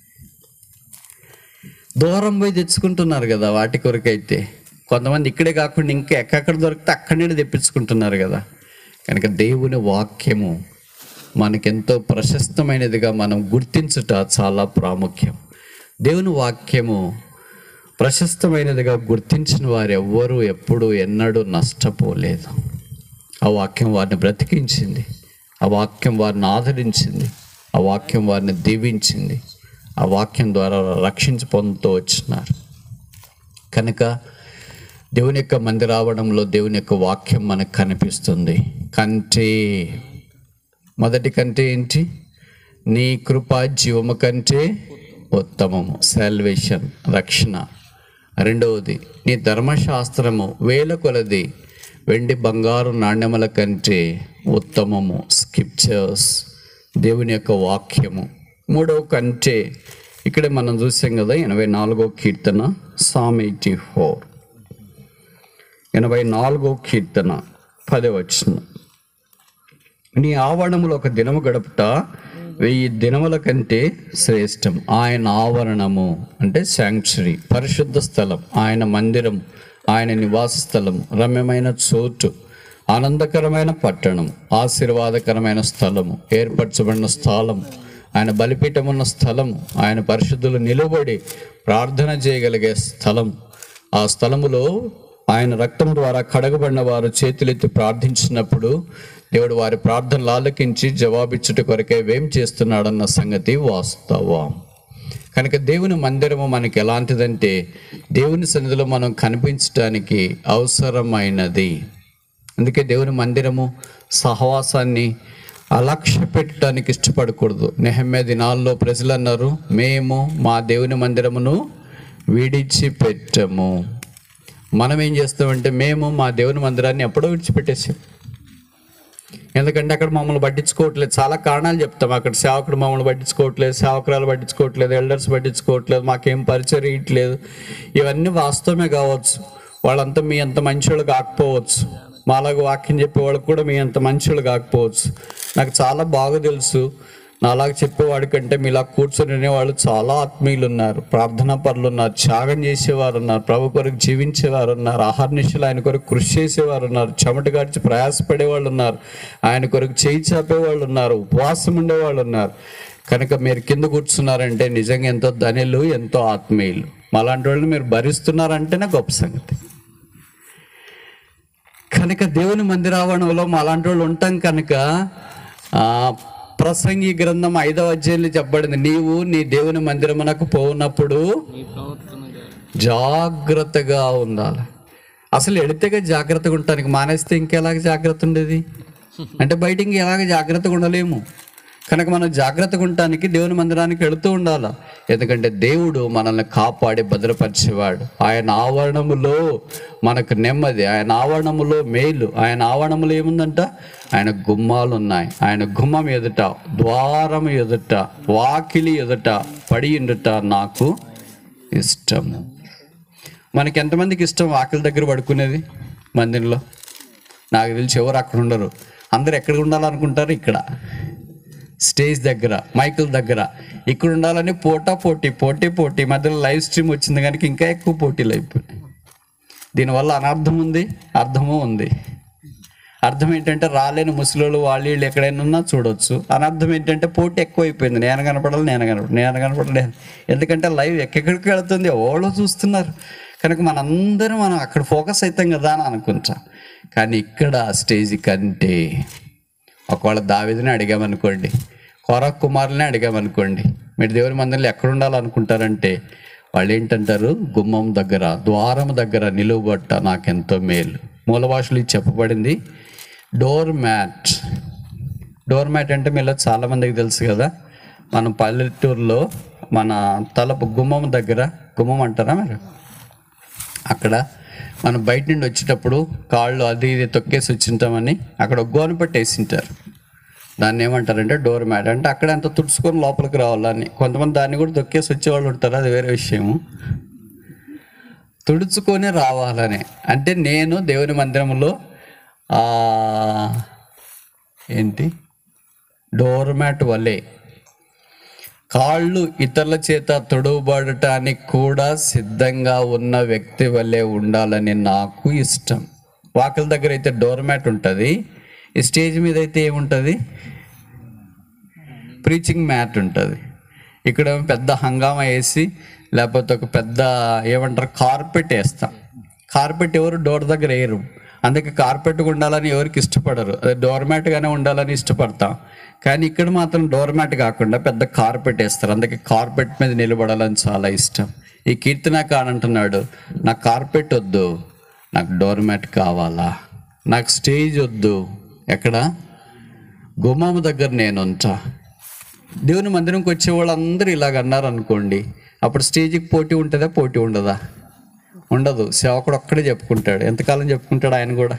దూరం పోయి తెచ్చుకుంటున్నారు కదా వాటి కొరకైతే కొంతమంది ఇక్కడే కాకుండా ఇంకా ఎక్కడెక్కడ దొరికితే అక్కడి నుండి తెప్పించుకుంటున్నారు కదా కనుక దేవుని వాక్యము మనకెంతో ప్రశస్తమైనదిగా మనం గుర్తించుట చాలా ప్రాముఖ్యం దేవుని వాక్యము ప్రశస్తమైనదిగా గుర్తించిన వారు ఎవ్వరూ ఎప్పుడూ ఎన్నడూ నష్టపోలేదు ఆ వాక్యం వారిని బ్రతికించింది ఆ వాక్యం వారిని ఆదరించింది ఆ వాక్యం వారిని దీవించింది ఆ వాక్యం ద్వారా రక్షించి పొందుతూ వచ్చినారు కనుక దేవుని యొక్క మందిరావడంలో దేవుని యొక్క వాక్యం మనకు కనిపిస్తుంది కంటే మొదటి కంటే ఏంటి నీ కృప జీవము కంటే ఉత్తమము సాల్వేషన్ రక్షణ రెండవది నీ ధర్మశాస్త్రము వేల కొలది వెండి బంగారు నాణ్యముల కంటే ఉత్తమము స్క్రిప్చర్స్ దేవుని యొక్క వాక్యము మూడవ కంటే ఇక్కడే మనం చూసాం కదా ఎనభై నాలుగో కీర్తన సామ్ ఎయిటీ ఫోర్ ఎనభై నాలుగో కీర్తన పదవచనం నీ ఆవరణములో ఒక దినము గడుపుట వెయ్యి దినముల కంటే శ్రేష్టం ఆయన ఆవరణము అంటే శాంక్చురీ పరిశుద్ధ స్థలం ఆయన మందిరం ఆయన నివాస స్థలం రమ్యమైన చోటు ఆనందకరమైన పట్టణం ఆశీర్వాదకరమైన స్థలము ఏర్పరచబడిన స్థలం ఆయన బలిపీఠం ఉన్న స్థలం ఆయన పరిశుద్ధులు నిలబడి ప్రార్థన చేయగలిగే స్థలం ఆ స్థలములో ఆయన రక్తం ద్వారా కడగబడిన వారు చేతులెత్తి ప్రార్థించినప్పుడు దేవుడు వారి ప్రార్థనలు ఆలకించి జవాబిచ్చుట కొరకే వేం చేస్తున్నాడన్న సంగతి వాస్తవం కనుక దేవుని మందిరము మనకి ఎలాంటిదంటే దేవుని సన్నిధిలో మనం కనిపించడానికి అవసరమైనది అందుకే దేవుని మందిరము సహవాసాన్ని అలక్ష్య పెట్టడానికి ఇష్టపడకూడదు నెహమ్మే దినాల్లో ప్రజలు అన్నారు మేము మా దేవుని మందిరమును విడిచిపెట్టము మనం ఏం చేస్తామంటే మేము మా దేవుని మందిరాన్ని ఎప్పుడో విడిచిపెట్టేసాం ఎందుకంటే అక్కడ మమ్మల్ని పట్టించుకోవట్లేదు చాలా కారణాలు చెప్తాం అక్కడ సేవకుడు మమ్మల్ని పట్టించుకోవట్లేదు సేవకురాలు పట్టించుకోవట్లేదు ఎల్డర్స్ పట్టించుకోవట్లేదు మాకేం పరిచయం ఇవ్వట్లేదు ఇవన్నీ వాస్తవమే కావచ్చు వాళ్ళంతా మీ అంత మంచోళ్ళు కాకపోవచ్చు మాలాగా వాక్యం చెప్పే వాళ్ళకు కూడా మీ అంత మంచోళ్ళు కాకపోవచ్చు నాకు చాలా బాగా తెలుసు నాలాగా చెప్పేవాడి కంటే మీలా కూర్చొని వినేవాళ్ళు చాలా ఆత్మీయులు ఉన్నారు ప్రార్థనా పరులు ఉన్నారు త్యాగం చేసేవారు ఉన్నారు ప్రభు కొరకు జీవించేవారు ఉన్నారు ఆహార్నిశలు ఆయన కొరకు కృషి చేసేవారు ఉన్నారు చెమట గార్చి ప్రయాసపడేవాళ్ళు ఉన్నారు ఆయన కొరకు చేయి చాపేవాళ్ళు ఉన్నారు ఉపవాసం ఉండేవాళ్ళు ఉన్నారు కనుక మీరు కింద కూర్చున్నారంటే నిజంగా ఎంతో ధనిలు ఎంతో ఆత్మీయులు అలాంటి వాళ్ళని మీరు భరిస్తున్నారంటేనే గొప్ప సంగతి కనుక దేవుని మందిరావరణంలో మా అలాంటి వాళ్ళు ఉంటాం కనుక ఆ, ప్రసంగి గ్రంథం ఐదవ అధ్యాయంలో చెప్పబడింది నీవు నీ దేవుని మందిరమునకు పోనప్పుడు జాగ్రత్తగా ఉండాలి అసలు ఎడితేగా జాగ్రత్తగా ఉండటానికి మానేస్తే ఇంకెలాగ జాగ్రత్త ఉండేది అంటే బయట ఇంక ఎలాగ జాగ్రత్తగా ఉండలేము కనుక మనం జాగ్రత్తగా ఉండటానికి దేవుని మందిరానికి వెళుతూ ఉండాలి ఎందుకంటే దేవుడు మనల్ని కాపాడి భద్రపరిచేవాడు ఆయన ఆవరణములో మనకు నెమ్మది ఆయన ఆవరణములో మేలు ఆయన ఆవరణములో ఏముందంట ఆయన గుమ్మాలు ఉన్నాయి ఆయన గుమ్మం ఎదుట ద్వారం ఎదుట వాకిలి ఎదుట పడి ఉండుట నాకు ఇష్టము మనకి ఎంతమందికి ఇష్టం వాకిలి దగ్గర పడుకునేది మందిరంలో నాకు తెలిసి ఎవరు అక్కడ ఉండరు అందరు ఎక్కడ ఉండాలనుకుంటారు ఇక్కడ స్టేజ్ దగ్గర మైకుల దగ్గర ఇక్కడ ఉండాలని పోటా పోటీ పోటీ పోటీ మధ్యలో లైవ్ స్ట్రీమ్ వచ్చింది కనుక ఇంకా ఎక్కువ పోటీలు అయిపోయినాయి దీనివల్ల అనర్థం ఉంది అర్థము ఉంది అర్థం ఏంటంటే రాలేని ముసలోళ్ళు వాళ్ళు వీళ్ళు ఎక్కడైనా ఉన్నా చూడొచ్చు అనర్థం ఏంటంటే పోటీ ఎక్కువ అయిపోయింది నేను కనపడాలి నేను కనపడాలి నేను కనపడాలి నేను ఎందుకంటే లైవ్ ఎక్కడికి వెళుతుంది ఎవరో చూస్తున్నారు కనుక మనందరం మనం అక్కడ ఫోకస్ అవుతాం కదా అని అనుకుంటాం కానీ ఇక్కడ స్టేజ్ కంటే ఒకవేళ దావిదిని అడిగామనుకోండి కొర కుమారుని అడిగామనుకోండి మీరు దేవుని మందిరంలో ఎక్కడ ఉండాలనుకుంటారంటే వాళ్ళు ఏంటంటారు గుమ్మం దగ్గర ద్వారం దగ్గర నిలువబట్ట నాకెంతో మేలు మూల భాషలో ఇది చెప్పబడింది డోర్ మ్యాట్ డోర్ మ్యాట్ అంటే మీలో చాలామందికి తెలుసు కదా మన పల్లెటూరులో మన తలపు గుమ్మం దగ్గర గుమ్మం అంటారా మీరు అక్కడ మనం బయట నుండి వచ్చేటప్పుడు కాళ్ళు అది ఇది తొక్కేసి వచ్చింటామని అక్కడ ఒక గోను పెట్టేసింటారు దాన్ని ఏమంటారంటే డోర్ మ్యాట్ అంటే అక్కడ అంత తుడుచుకొని లోపలికి రావాలని కొంతమంది దాన్ని కూడా తొక్కేసి వచ్చేవాళ్ళు ఉంటారు అది వేరే విషయము తుడుచుకొని రావాలని అంటే నేను దేవుని మందిరంలో ఆ, ఏంటి డోర్ మ్యాట్ వలె కాళ్ళు ఇతరుల చేత తొడవబడటానికి కూడా సిద్ధంగా ఉన్న వ్యక్తి వల్లే ఉండాలని నాకు ఇష్టం వాకిల దగ్గర అయితే డోర్ మ్యాట్ ఉంటుంది ఈ స్టేజ్ మీద అయితే ఏముంటుంది ప్రీచింగ్ మ్యాట్ ఉంటుంది ఇక్కడ ఏమో పెద్ద హంగామా వేసి లేకపోతే ఒక పెద్ద ఏమంటారు కార్పెట్ వేస్తాం కార్పెట్ ఎవరు డోర్ దగ్గర వేయరు అందుకే కార్పెట్ ఉండాలని ఎవరికి ఇష్టపడరు అదే డోర్ మ్యాట్గానే ఉండాలని ఇష్టపడతాం కానీ ఇక్కడ మాత్రం డోర్ మ్యాట్ కాకుండా పెద్ద కార్పెట్ వేస్తారు అందుకే కార్పెట్ మీద నిలబడాలని చాలా ఇష్టం ఈ కీర్తనాకాడు అంటున్నాడు నాకు కార్పెట్ వద్దు నాకు డోర్ మ్యాట్ కావాలా నాకు స్టేజ్ వద్దు ఎక్కడ గుమ్మం దగ్గర నేను ఉంటా దేవుని మందిరంకి వచ్చే వాళ్ళందరూ ఇలాగ అన్నారు అనుకోండి అప్పుడు స్టేజ్కి పోటీ ఉంటుందా పోటీ ఉండదా ఉండదు సేవకుడు ఒక్కడే చెప్పుకుంటాడు ఎంతకాలం చెప్పుకుంటాడు ఆయన కూడా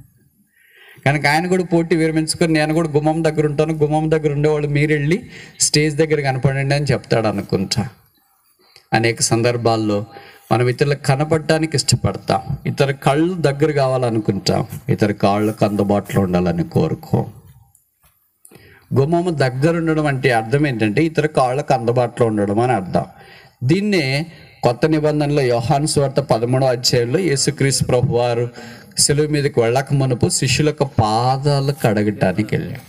కనుక ఆయన కూడా పోటీ విరమించుకొని నేను కూడా గుమ్మం దగ్గర ఉంటాను గుమ్మం దగ్గర ఉండేవాళ్ళు మీరు వెళ్ళి స్టేజ్ దగ్గర కనపడండి అని చెప్తాడు అనుకుంటా అనేక సందర్భాల్లో మనం ఇతరులకు కనపడటానికి ఇష్టపడతాం ఇతర కళ్ళు దగ్గర కావాలనుకుంటాం ఇతర కాళ్ళకు అందుబాటులో ఉండాలని కోరుకో గుమ్మము దగ్గర ఉండడం అంటే అర్థం ఏంటంటే ఇతర కాళ్ళకు అందుబాటులో ఉండడం అని అర్థం దీన్నే కొత్త నిబంధనలో యోహాను స్వార్త పదమూడో అధ్యాయంలో యేసుక్రీస్తు ప్రభు వారు సెలవు మీదకి వెళ్ళక మునుపు శిష్యులకు పాదాలు కడగటానికి వెళ్ళాడు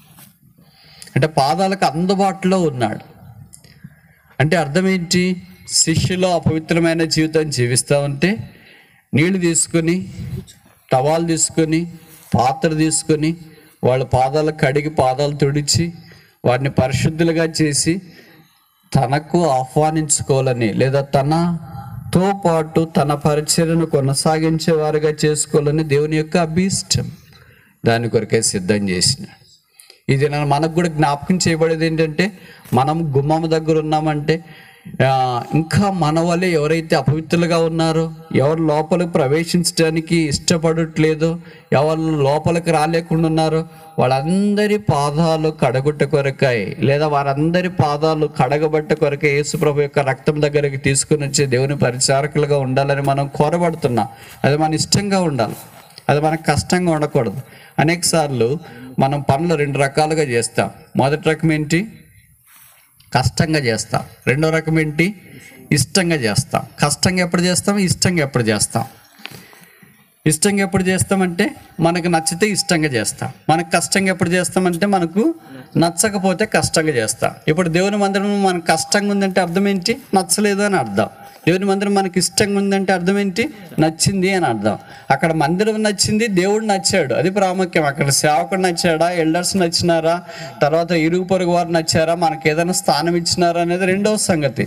అంటే పాదాలకు అందుబాటులో ఉన్నాడు అంటే అర్థం ఏంటి శిష్యులో అపవిత్రమైన జీవితం జీవిస్తూ ఉంటే నీళ్లు తీసుకొని టవాల్ తీసుకొని పాత్ర తీసుకొని వాళ్ళ పాదాలు కడిగి పాదాలు తుడిచి వారిని పరిశుద్ధులుగా చేసి తనకు ఆహ్వానించుకోవాలని లేదా తనతో పాటు తన పరిచర్యను కొనసాగించే వారుగా చేసుకోవాలని దేవుని యొక్క అభీష్టం దాని కొరకే సిద్ధం చేసినాడు ఇది నా- మనకు కూడా జ్ఞాపకం చేయబడేది ఏంటంటే మనం గుమ్మం దగ్గర ఉన్నామంటే ఆ, ఇంకా మన వల్లే ఎవరైతే అపవిత్రులుగా ఉన్నారో ఎవరు లోపలికి ప్రవేశించడానికి ఇష్టపడట్లేదో ఎవరు లోపలికి రాలేకుండా ఉన్నారో వాళ్ళందరి పాదాలు కడగుట్ట కొరకాయ లేదా వారందరి పాదాలు కడగబట్ట కొరకే యేసుప్రభు యొక్క రక్తం దగ్గరికి తీసుకుని వచ్చే దేవుని పరిచారకులుగా ఉండాలని మనం కోరబడుతున్నాం అది మన ఇష్టంగా ఉండాలి అది మనకు కష్టంగా ఉండకూడదు అనేక సార్లు మనం పనులు రెండు రకాలుగా చేస్తాం మొదటి రకం ఏంటి కష్టంగా చేస్తాం రెండో రకం ఏంటి ఇష్టంగా చేస్తాం కష్టంగా ఎప్పుడు చేస్తాం ఇష్టంగా ఎప్పుడు చేస్తాం ఇష్టంగా ఎప్పుడు చేస్తామంటే మనకు నచ్చితే ఇష్టంగా చేస్తాం మనకు కష్టంగా ఎప్పుడు చేస్తామంటే మనకు నచ్చకపోతే కష్టంగా చేస్తాం ఇప్పుడు దేవుని మందిరం మనకు కష్టంగా ఉందంటే అర్థం ఏంటి నచ్చలేదు అని అర్థం దేవుని మందిరం మనకి ఇష్టంగా ఉందంటే అర్థం ఏంటి నచ్చింది అని అర్థం అక్కడ మందిరం నచ్చింది దేవుడు నచ్చాడు అది ప్రాముఖ్యం అక్కడ సేవకుడు నచ్చాడా ఎల్డర్స్ నచ్చినారా తర్వాత ఇరుగు పొరుగు వారు నచ్చారా మనకి ఏదైనా స్థానం ఇచ్చినారా అనేది రెండవ సంగతి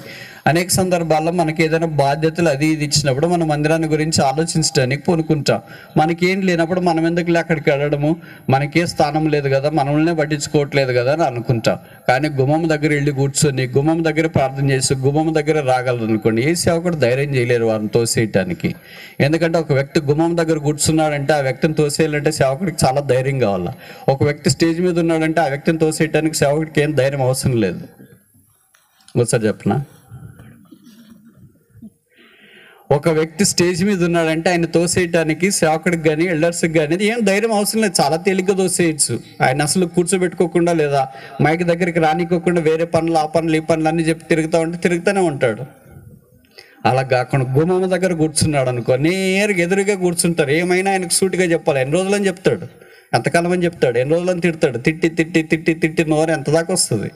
అనేక సందర్భాల్లో మనకి ఏదైనా బాధ్యతలు అది ఇది ఇచ్చినప్పుడు మన మందిరాన్ని గురించి ఆలోచించడానికి పూనుకుంటాం మనకేం లేనప్పుడు మనం ఎందుకు అక్కడికి వెళ్ళడము మనకే స్థానం లేదు కదా మనల్నే పట్టించుకోవట్లేదు కదా అని అనుకుంటాం కానీ గుమ్మం దగ్గర వెళ్ళి కూర్చొని గుమ్మం దగ్గర ప్రార్థన చేసి గుమ్మం దగ్గర రాగలరు అనుకోండి ఏ సేవకుడు ధైర్యం చేయలేరు వారిని తోసేయటానికి ఎందుకంటే ఒక వ్యక్తి గుమ్మం దగ్గర కూర్చున్నాడంటే ఆ వ్యక్తిని తోసేయాలంటే సేవకుడికి చాలా ధైర్యం కావాలి ఒక వ్యక్తి స్టేజ్ మీద ఉన్నాడంటే ఆ వ్యక్తిని తోసేయటానికి సేవకుడికి ఏం ధైర్యం అవసరం లేదు ఒకసారి చెప్పనా ఒక వ్యక్తి స్టేజ్ మీద ఉన్నాడంటే ఆయన తోసేయటానికి సేవకుడికి కానీ ఎల్డర్స్కి కానీ ఏం ధైర్యం అవసరం లేదు చాలా తేలిగ్గా తోసేయచ్చు ఆయన అసలు కూర్చోబెట్టుకోకుండా లేదా మైక్ దగ్గరికి రానికోకుండా వేరే పనులు ఆ పనులు ఈ పనులు అన్ని చెప్పి తిరుగుతా ఉంటే తిరుగుతూనే ఉంటాడు అలా కాకుండా గుమ్మమ్మ దగ్గర కూర్చున్నాడు అనుకో నేరుగా ఎదురుగా కూర్చుంటారు ఏమైనా ఆయనకు సూటిగా చెప్పాలి ఎన్ని రోజులని చెప్తాడు ఎంతకాలం అని చెప్తాడు ఎన్ని రోజులని తిడతాడు తిట్టి తిట్టి తిట్టి తిట్టి నోరు ఎంత దాకా వస్తుంది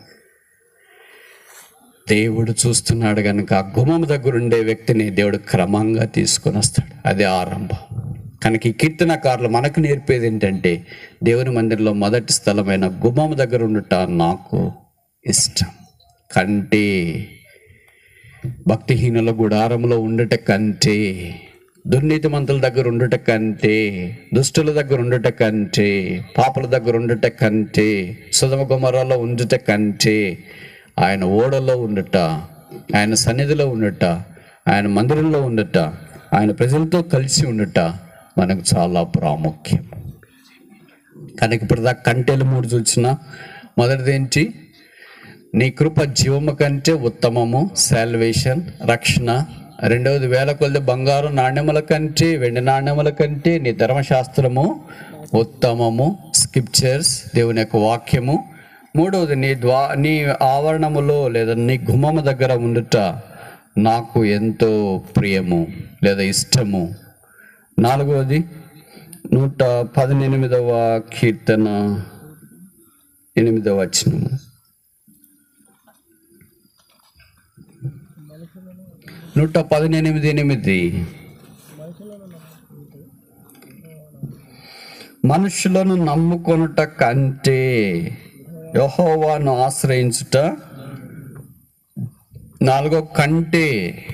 దేవుడు చూస్తున్నాడు కనుక ఆ గుమ్మం దగ్గర ఉండే వ్యక్తిని దేవుడు క్రమంగా తీసుకొని వస్తాడు అదే ఆరంభం కనుక ఈ కీర్తనకారులు మనకు నేర్పేది ఏంటంటే దేవుని మందిరంలో మొదటి స్థలమైన గుమ్మం దగ్గర ఉండుట నాకు ఇష్టం కంటే భక్తిహీనుల గుడారంలో ఉండుట కంటే దుర్నీతిమంతుల దగ్గర ఉండుట కంటే దుష్టుల దగ్గర ఉండుట కంటే పాపల దగ్గర ఉండుట కంటే సుధమ గుమరాల్లో ఉండుట కంటే ఆయన ఓడలో ఉండుట ఆయన సన్నిధిలో ఉండుట ఆయన మందిరంలో ఉండుట ఆయన ప్రజలతో కలిసి ఉండుట మనకు చాలా ప్రాముఖ్యం కనుక ఇప్పుడు దాకా కంటెలు మూడు చూసిన మొదటిది ఏంటి నీ కృప జీవము కంటే ఉత్తమము సాల్వేషన్ రక్షణ రెండవది వేల కొద్ది బంగారు నాణ్యముల కంటే వెండి నాణ్యముల కంటే నీ ధర్మశాస్త్రము ఉత్తమము స్క్రిప్చర్స్ దేవుని యొక్క వాక్యము మూడవది నీ ద్వా నీ ఆవరణములో లేదా నీ గుమ్మము దగ్గర ఉండుట నాకు ఎంతో ప్రియము లేదా ఇష్టము నాలుగవది నూట పదినెనిమిదవ కీర్తన ఎనిమిదవ వచనము నూట పదినెనిమిది ఎనిమిది మనుషులను నమ్ముకొనుట కంటే యహోవాను ఆశ్రయించుట నాలుగో కంటే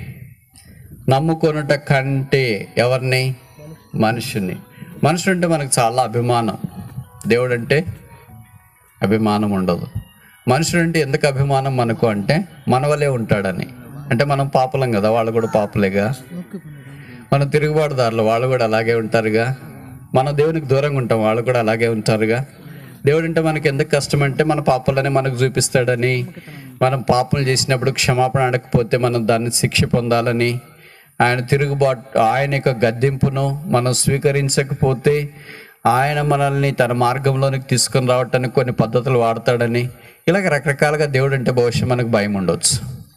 నమ్ముకొనుట కంటే ఎవరిని మనుషుని మనుషుడు అంటే మనకు చాలా అభిమానం దేవుడు అంటే అభిమానం ఉండదు మనుషుడు అంటే ఎందుకు అభిమానం మనకు అంటే మన వలే ఉంటాడని అంటే మనం పాపలం కదా వాళ్ళు కూడా పాపలేగా మనం తిరుగుబాటుదారులు వాళ్ళు కూడా అలాగే ఉంటారుగా మనం దేవునికి దూరంగా ఉంటాం వాళ్ళు కూడా అలాగే ఉంటారుగా దేవుడు అంటే మనకి ఎందుకు కష్టం అంటే మన పాపాలని మనకు చూపిస్తాడని మనం పాపలు చేసినప్పుడు క్షమాపణ అడగకపోతే మనం దాన్ని శిక్ష పొందాలని ఆయన తిరుగుబాటు ఆయన యొక్క గద్దెంపును మనం స్వీకరించకపోతే ఆయన మనల్ని తన మార్గంలోనికి తీసుకొని రావటానికి కొన్ని పద్ధతులు వాడతాడని ఇలాగ రకరకాలుగా దేవుడు అంటే బహుశా మనకు భయం ఉండొచ్చు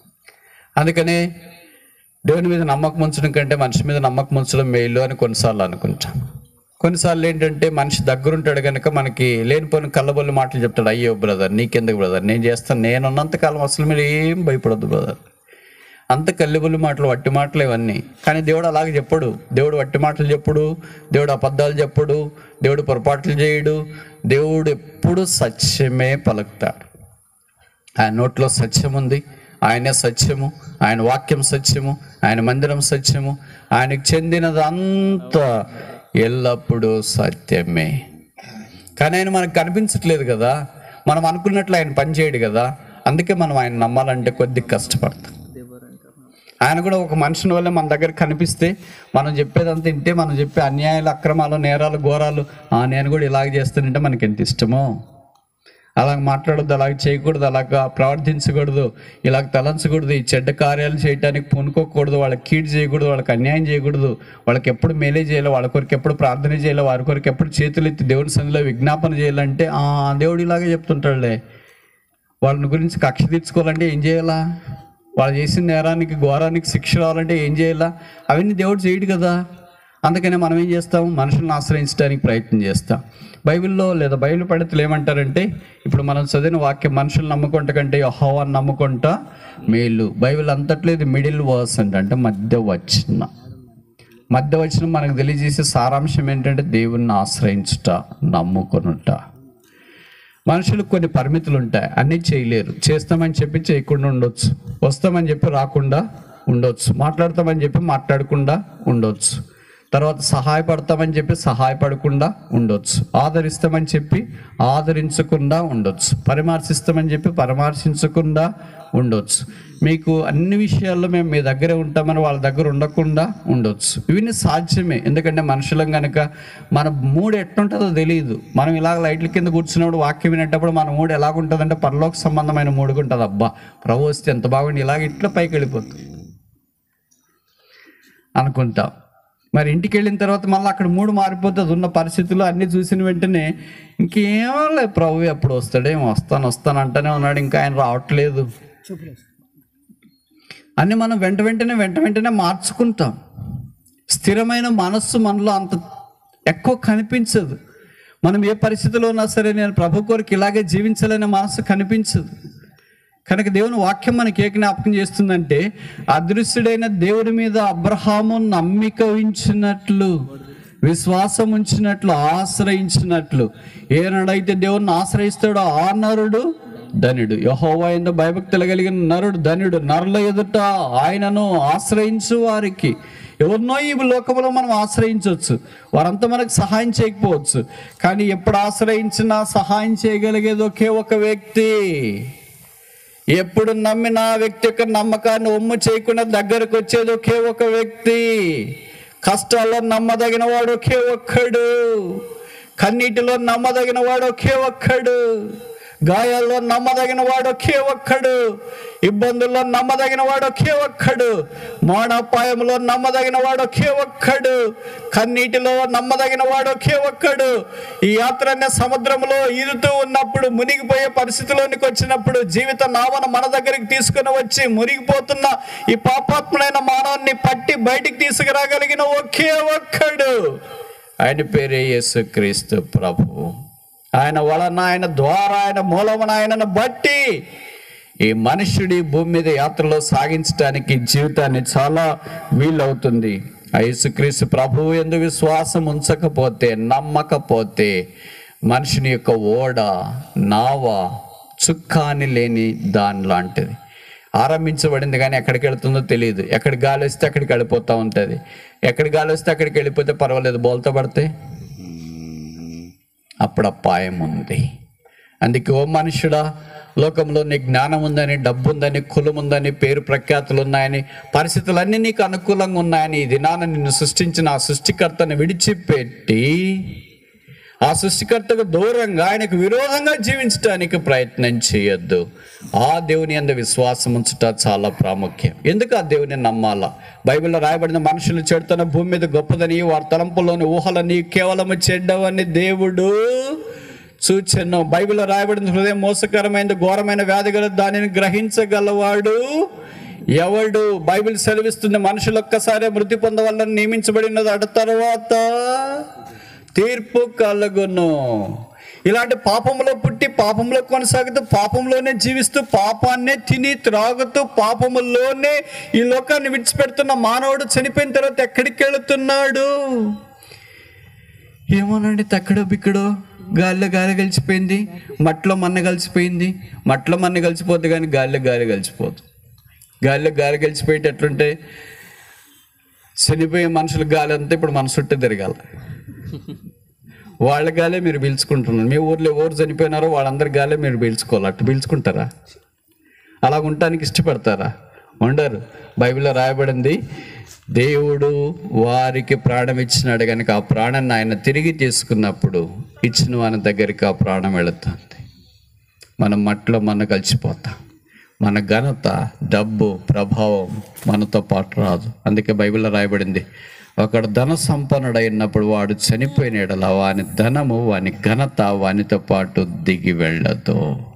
అందుకనే దేవుని మీద నమ్మకం ఉంచడం కంటే మనిషి మీద నమ్మకం ఉంచడం మేలు అని కొన్నిసార్లు అనుకుంటాం కొన్నిసార్లు ఏంటంటే మనిషి దగ్గరుంటాడు కనుక మనకి లేనిపోయిన కళ్ళబొల్లి మాటలు చెప్తాడు అయ్యో బ్రదర్ నీకెందుకు బ్రదర్ నేను చేస్తాను నేను ఉన్నంతకాలం అసలు మీరు ఏం భయపడద్దు బ్రదర్ అంత కల్లిబుల్లి మాటలు వట్టి మాటలు ఇవన్నీ కానీ దేవుడు అలాగే చెప్పడు దేవుడు వట్టి మాటలు చెప్పుడు దేవుడు అబద్ధాలు చెప్పడు దేవుడు పొరపాట్లు చేయడు దేవుడు ఎప్పుడు సత్యమే పలుకుతాడు ఆయన నోట్లో సత్యం ఉంది ఆయనే సత్యము ఆయన వాక్యం సత్యము ఆయన మందిరం సత్యము ఆయనకు చెందినదంతా ఎల్లప్పుడూ సత్యమే కానీ ఆయన మనకు కనిపించట్లేదు కదా మనం అనుకున్నట్లు ఆయన పని చేయడు కదా అందుకే మనం ఆయన నమ్మాలంటే కొద్ది కష్టపడతాం ఆయన కూడా ఒక మనుషుని వల్ల మన దగ్గర కనిపిస్తే మనం చెప్పేదంతా వింటే మనం చెప్పే అన్యాయాలు అక్రమాలు నేరాలు ఘోరాలు "ఆ, నేను కూడా ఇలాగ చేస్తానంటే మనకి ఎంత ఇష్టమో అలాగ మాట్లాడొద్దు అలాగ చేయకూడదు అలాగ ప్రవర్తించకూడదు ఇలాగ తలంచకూడదు ఈ చెడ్డ కార్యాలు చేయడానికి పూనుకోకూడదు వాళ్ళకి కీడు చేయకూడదు వాళ్ళకి అన్యాయం చేయకూడదు వాళ్ళకి ఎప్పుడు మేలే చేయాలి వాళ్ళ కొరకు ఎప్పుడు ప్రార్థన చేయాలి వారి కొరకు ఎప్పుడు చేతులు ఎత్తి దేవుని సన్నిలో విజ్ఞాపన చేయాలంటే "ఆ, దేవుడు ఇలాగే చెప్తుంటాడులే వాళ్ళని గురించి కక్ష తీర్చుకోవాలంటే ఏం చేయాలా వాళ్ళు చేసిన నేరానికి ఘోరానికి శిక్ష రావాలంటే ఏం చేయాలా అవన్నీ దేవుడు చేయడు కదా అందుకనే మనం ఏం చేస్తాం మనుషులను ఆశ్రయించడానికి ప్రయత్నం చేస్తాం బైబిల్లో లేదా బైబిల్ పండితులు ఏమంటారంటే ఇప్పుడు మనం చదివిన వాక్యం మనుషులు నమ్ముకుంట కంటే యెహోవాను నమ్ముకుంటా మేలు బైబిల్ అంతట్లో ఇది మిడిల్ వర్స్ అంటే అంటే మధ్య వచ్చిన మధ్య వచ్చిన మనకు తెలియజేసే సారాంశం ఏంటంటే దేవుణ్ణి ఆశ్రయించుట నమ్ముకొనుట మనుషులకు కొన్ని పరిమితులు ఉంటాయి అన్నీ చేయలేరు చేస్తామని చెప్పి చేయకుండా ఉండొచ్చు వస్తామని చెప్పి రాకుండా ఉండొచ్చు మాట్లాడతామని చెప్పి మాట్లాడకుండా ఉండొచ్చు తర్వాత సహాయపడతామని చెప్పి సహాయపడకుండా ఉండొచ్చు ఆదరిస్తామని చెప్పి ఆదరించకుండా ఉండొచ్చు పరామర్శిస్తామని చెప్పి పరామర్శించకుండా ఉండొచ్చు మీకు అన్ని విషయాల్లో మేము మీ దగ్గరే ఉంటామని వాళ్ళ దగ్గర ఉండకుండా ఉండొచ్చు ఇవన్నీ సాధ్యమే ఎందుకంటే మనుషులం కనుక మన మూడు ఎట్లుంటుందో తెలియదు మనం ఇలాగ లైట్ల కింద కూర్చున్నప్పుడు వాక్యం వినేటప్పుడు మన మూడు ఎలాగుంటుందంటే పరలోక సంబంధమైన మూడుగా ఉంటుంది అబ్బా ప్రభు వస్తే ఎంత బాగుండి ఇలాగ ఇట్లా పైకి వెళ్ళిపోతుంది అనుకుంటాం మరి ఇంటికి వెళ్ళిన తర్వాత మళ్ళీ అక్కడ మూడు మారిపోతుంది ఉన్న పరిస్థితులు అన్నీ చూసిన వెంటనే ఇంకేమో లేదు ప్రభు ఎప్పుడు వస్తాడేమో వస్తాను వస్తాను అంటూనే ఉన్నాడు ఇంకా ఆయన రావట్లేదు అన్ని మనం వెంట వెంటనే వెంట వెంటనే మార్చుకుంటాం స్థిరమైన మనస్సు మనలో అంత ఎక్కువ కనిపించదు మనం ఏ పరిస్థితిలో ఉన్నా సరే నేను ప్రభు కొరకు ఇలాగే జీవించాలనే మనసు కనిపించదు కనుక దేవుని వాక్యం మనకి ఏ జ్ఞాపకం చేస్తుందంటే అదృశ్యుడైన దేవుడి మీద అబ్రహాము నమ్మిక ఉంచినట్లు విశ్వాసం ఉంచినట్లు ఆశ్రయించినట్లు ఏనాడైతే దేవుణ్ణి ఆశ్రయిస్తాడో ఆ నరుడు ధనుడు యహోవా ఎందు భయభక్తులు కలిగిన నరుడు ధనుడు నరుల ఎదుట ఆయనను ఆశ్రయించు వారికి ఎవరినో ఈ లోకంలో మనం ఆశ్రయించవచ్చు వారంతా మనకు సహాయం చేయకపోవచ్చు కానీ ఎప్పుడు ఆశ్రయించినా సహాయం చేయగలిగేది ఒకే ఒక వ్యక్తి ఎప్పుడు నమ్మిన ఆ వ్యక్తి యొక్క నమ్మకాన్ని ఒమ్ము చేయకుండా దగ్గరకు వచ్చేది ఒకే ఒక వ్యక్తి కష్టాల్లో నమ్మదగిన వాడు ఒకే ఒక్కడు కన్నీటిలో నమ్మదగిన వాడు ఒకే ఒక్కడు గాయాల్లో నమ్మదగిన వాడు ఒకే ఒక్కడు ఇబ్బందుల్లో నమ్మదగిన వాడు ఒకే ఒక్కడు మోణాపాయంలో నమ్మదగిన వాడు ఒకే ఒక్కడు కన్నీటిలో నమ్మదగిన వాడు ఒకే ఒక్కడు ఈ యాత్ర అనే సముద్రంలో ఈదుతూ ఉన్నప్పుడు మునిగిపోయే పరిస్థితిలోనికి వచ్చినప్పుడు జీవిత నావన మన దగ్గరికి తీసుకుని వచ్చి మునిగిపోతున్న ఈ పాపాత్ముడైన మానవుని పట్టి బయటికి తీసుకురాగలిగిన ఒకే ఒక్కడు ఆయన పేరే యేసుక్రీస్తు ప్రభువు ఆయన వలన ఆయన ద్వారా ఆయన మూలమున ఆయనను బట్టి ఈ మనుష్యుడి భూమి మీద యాత్రలో సాగించడానికి జీవితాన్ని చాలా వీలవుతుంది ఆ యేసుక్రీస్తు ప్రభువు ఎందు విశ్వాసం ఉంచకపోతే నమ్మకపోతే మనుషుని యొక్క ఓడ నావ చుక్కాని లేని దాని లాంటిది ఆరంభించబడింది కానీ ఎక్కడికి వెళ్తుందో తెలియదు ఎక్కడి గాలి వస్తే అక్కడికి వెళ్ళిపోతూ ఉంటుంది ఎక్కడి గాలి వస్తే అక్కడికి వెళ్ళిపోతే పర్వాలేదు బోల్తా పడితే అప్పుడు అపాయం ఉంది అందుకే ఓ మనుషుడా లోకంలో నీ జ్ఞానం ఉందని డబ్బు ఉందని కులం ఉందని పేరు ప్రఖ్యాతులు ఉన్నాయని పరిస్థితులన్నీ నీకు అనుకూలంగా ఉన్నాయని ఈ దినాన నిన్ను సృష్టించిన ఆ సృష్టికర్తను విడిచిపెట్టి ఆ సృష్టికర్తకు దూరంగా ఆయనకు విరోధంగా జీవించడానికి ప్రయత్నం చేయొద్దు ఆ దేవుని అందు విశ్వాసం ఉంచుట చాలా ప్రాముఖ్యం ఎందుకు ఆ దేవుని నమ్మాలా బైబిల్లో రాయబడిన మనుషులు చెడుతున్న భూమి మీద గొప్పదని వారి తలంపుల్లోని ఊహలని కేవలము చెడ్డవని దేవుడు సూచన బైబిల్లో రాయబడిన హృదయం మోసకరమైన ఘోరమైన వ్యాధి గల దానిని గ్రహించగలవాడు ఎవడు బైబిల్ సెలవిస్తుంది మనుషులు ఒక్కసారి మృతి పొందవాలని నియమించబడినది అటు తర్వాత తీర్పు కలుగును ఇలాంటి పాపంలో పుట్టి పాపంలో కొనసాగుతూ పాపంలోనే జీవిస్తూ పాపాన్నే తిని త్రాగుతూ పాపములోనే ఈ లోకాన్ని విడిచిపెడుతున్న మానవుడు చనిపోయిన తర్వాత ఎక్కడికి వెళుతున్నాడు ఏమోనండి తక్కడో బిక్కడో గాలిలో గాలి కలిసిపోయింది మట్లో మన్న కలిసిపోయింది మట్లో మన్న కలిసిపోద్ది కానీ గాలిలో గాలి కలిసిపోదు గాలిలో గాలి కలిసిపోయేటి ఎట్లుంటే చనిపోయే మనుషుల గాలి అంతా ఇప్పుడు మన చుట్టూ తిరగాలి వాళ్ళ గాలే మీరు పీల్చుకుంటున్నారు మీ ఊర్లో ఎవరు చనిపోయినారో వాళ్ళందరి గాలే మీరు పీల్చుకోవాలి అట్టు పీల్చుకుంటారా అలా ఉండటానికి ఇష్టపడతారా ఉండరు బైబిల్లో రాయబడింది దేవుడు వారికి ప్రాణం ఇచ్చినాడు కనుక ఆ ప్రాణాన్ని ఆయన తిరిగి తీసుకున్నప్పుడు ఇచ్చిన వాని దగ్గరికి ఆ ప్రాణం వెళుతుంది మనం మట్టిలో మన కలిసిపోతాం మన ఘనత డబ్బు ప్రభావం మనతో పాటు రాదు అందుకే బైబిల్లో రాయబడింది ఒకడు ధన సంపన్నుడైనప్పుడు వాడు చనిపోయిన ఎడల వాని ధనము వాని ఘనత వానితో పాటు దిగి వెళ్ళదు